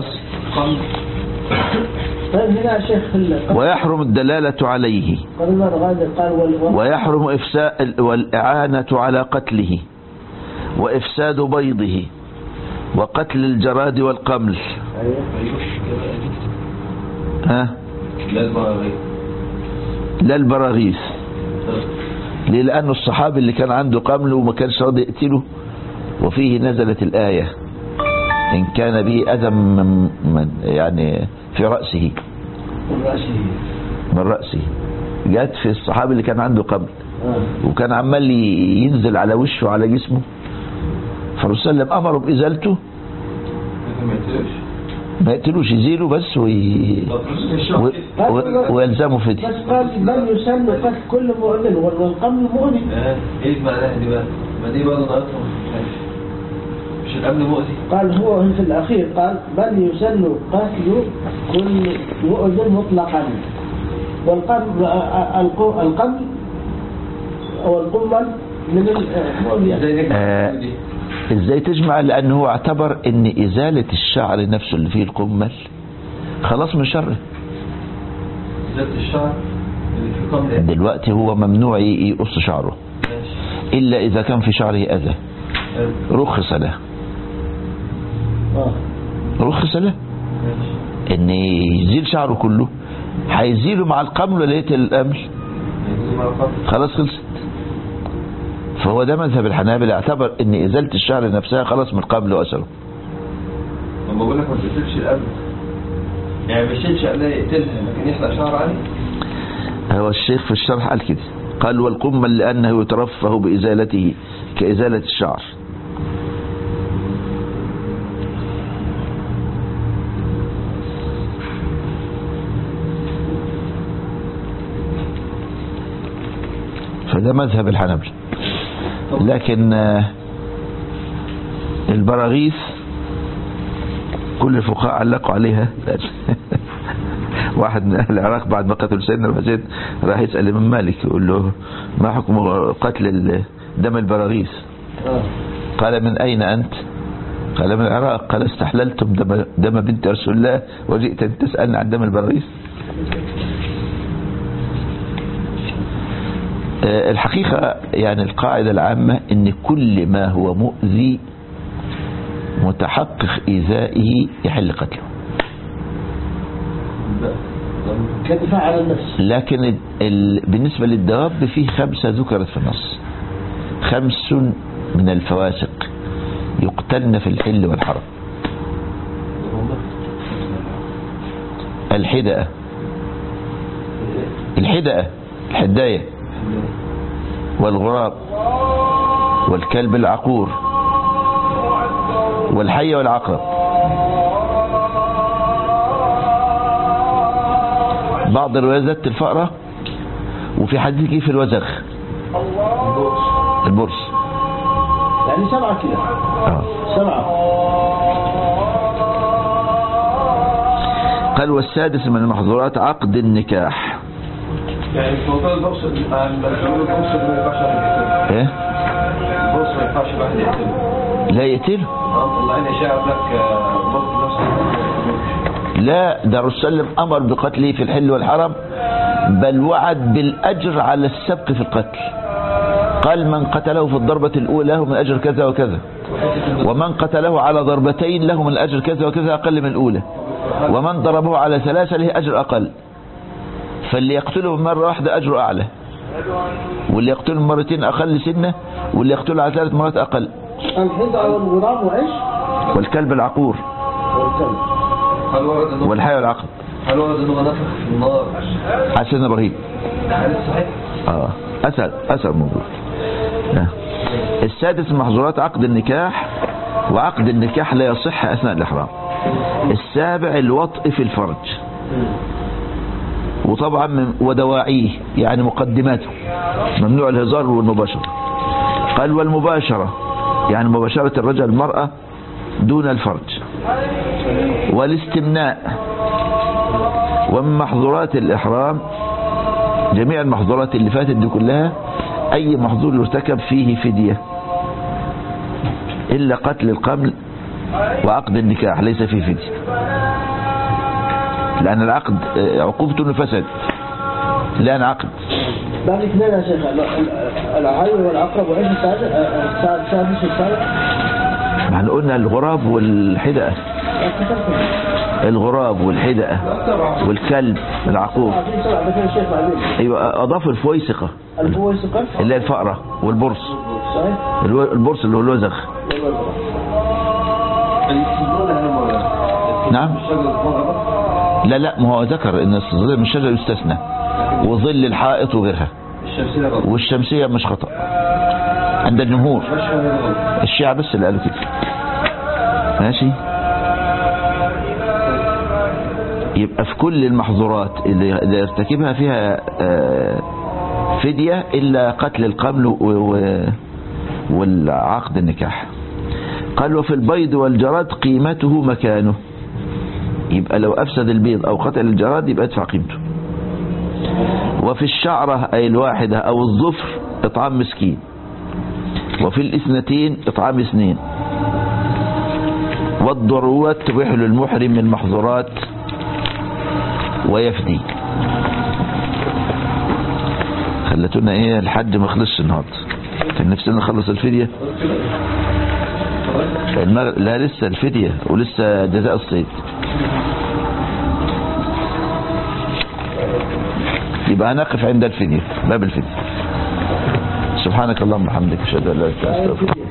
طيب هنا يا شيخ ال- ويحرم الدلالة عليه قبل ما نغادر قال وال- وال- ويحرم إفساء والإعانة على قتله وإفساد بيضه وقتل الجراد والقمل ايوه ها لا البراغيث لا البراغيث ليه لأنه الصحابي اللي كان عنده قمل وما كانش راضي يقتله وفيه نزلت الآية إن كان به أذى من من- يعني في رأسه الرأسي من رأسه جت في الصحابي اللي كان عنده قمل آه. وكان عمال ي- ينزل على وشه وعلى جسمه فالرسول صلى الله عليه وسلم أمره بإزالته لكن ما يقتلوش ما يقتلوش يزيله بس وي... و... و... ويلزمه فدية بس قال بل يسن قتل كل مؤمن والقمل مؤذي آه، ايه معناها دي بقى؟ ما دي برضه ناقصة مش الامن مؤذي قال هو في الأخير قال بل يسن قتل كل مؤذن مطلقا والقمل الق- القمل أو القمل من المؤذي ازاي نكتب آه. دي؟ ازاي تجمع لأنه هو اعتبر ان إزالة الشعر نفسه اللي فيه القمل خلاص من شره ذات الشعر اللي في قمر إيه؟ دلوقتي هو ممنوع ي- يقص شعره ماشي إلا إذا كان في شعره أذى حلو. رخص له آه. رخص له ماشي ان يزيل شعره كله هيزيله مع القمل ولا يقتل الأمل يجوز مع القمر خلاص خلصت فهو ده مذهب الحنابلة اعتبر ان ازالة الشعر نفسها خلاص من القبل واثره لما بقول لك ما تقتلش الامن يعني ما يشيلش قبل يقتلها لكن يحلق شعر عليه هو الشيخ في الشرح قال كده قال والقمل لأنه يترفه بإزالته كإزالة الشعر فده مذهب الحنبل لكن آه، البراغيث كل الفقهاء علقوا عليها واحد من اهل العراق بعد ما قتل سيدنا الحسين راح يسال الامام مالك يقول له ما حكم قتل ال- دم البراغيث آه. قال من اين انت قال من العراق قال استحللتم دم, دم بنت رسول الله وجئت تسالني عن دم البراغيث آه، الحقيقة يعني القاعدة العامة ان كل ما هو مؤذي متحقق إيذائه يحل قتله كدفاع على النفس لكن ال- ال... بالنسبة للدواب في خمسة ذكرت في النص خمس من الفواسق يقتلن في الحل والحرم الحدأة الحدأة الحداية والغراب والكلب العقور والحية والعقرب بعض الروايات ذات الفأرة وفي حديث جه في الوزغ البرص يعني سبعة كده آه. سبعة قال والسادس من المحظورات عقد النكاح يعني في موضوع البوكس لما بيقولوا البوكس ما ينفعش واحد يقتله ايه البوكس ما ينفعش واحد يقتله لا يقتله اه طلعنا اشاعه لك بوكس نفسه لا ده الرسول صلى الله عليه وسلم امر بقتله في الحل والحرم بل وعد بالاجر على السبق في القتل قال من قتله في الضربة الأولى له من أجر كذا وكذا ومن قتله على ضربتين له من الأجر كذا وكذا أقل من الأولى ومن ضربه على ثلاثة له أجر أقل فاللي يقتله مرة واحدة أجره أعلى واللي يقتله مرتين أقل سنة واللي يقتله على ثلاث مرات أقل الحدة والغراب وإيش والكلب العقور والكلب هل ورد انه والحي والعقل هل ورد انه نفخ في النار حسن إبراهيم حديث صحيح اه أثر أثر موجود آه. السادس من محظورات عقد النكاح وعقد النكاح لا يصح أثناء الإحرام السابع الوطء في الفرج وطبعا من ودواعيه يعني مقدماته ممنوع الهزار والمباشرة قال والمباشرة يعني مباشرة الرجل المرأة دون الفرج والاستمناء ومن محظورات الإحرام جميع المحظورات اللي فاتت دي كلها أي محظور يرتكب فيه فدية إلا قتل القمل وعقد النكاح ليس فيه فدية لأن العقد آه، عقوبته انه فسد لا عقد باقي اثنين يا شيخ ال- ال- العي والعقرب وايش السادس السادس السادس والسابع ما احنا قلنا الغراب والحدقة الغراب والحدقة والكلب العقوب آه، في سبعة ذكر الشيخ بعدين ايوه اضاف الفويسقة الفويسقة اللي هي الفأرة والبرص صحيح الو- البرص اللي هو الوزغ نعم لا لا ما هو ذكر ان الظل من الشجر يستثنى وظل الحائط وغيرها الشمسية غلط والشمسية مش خطأ عند الجمهور مش غلط الشيعة بس اللي قالوا كده ماشي يبقى في كل المحظورات اللي اللي يرتكبها فيها آه، فدية إلا قتل القبل و- و- والعقد النكاح قال وفي البيض والجراد قيمته مكانه يبقى لو أفسد البيض أو قتل الجراد يبقى ادفع قيمته وفي الشعرة أي الواحدة أو الظفر إطعام مسكين وفي الاثنتين إطعام اثنين والضرورات تبيح للمحرم من محظورات ويفدي خلتونا ايه الحد ما خلصش النهارده كان نفسنا نخلص الفدية المغ... لا لسه الفدية ولسه جزاء الصيد يبقى هنقف عند الفدية باب الفدية سبحانك اللهم وبحمدك اشهد ان لا اله الا انت استغفرك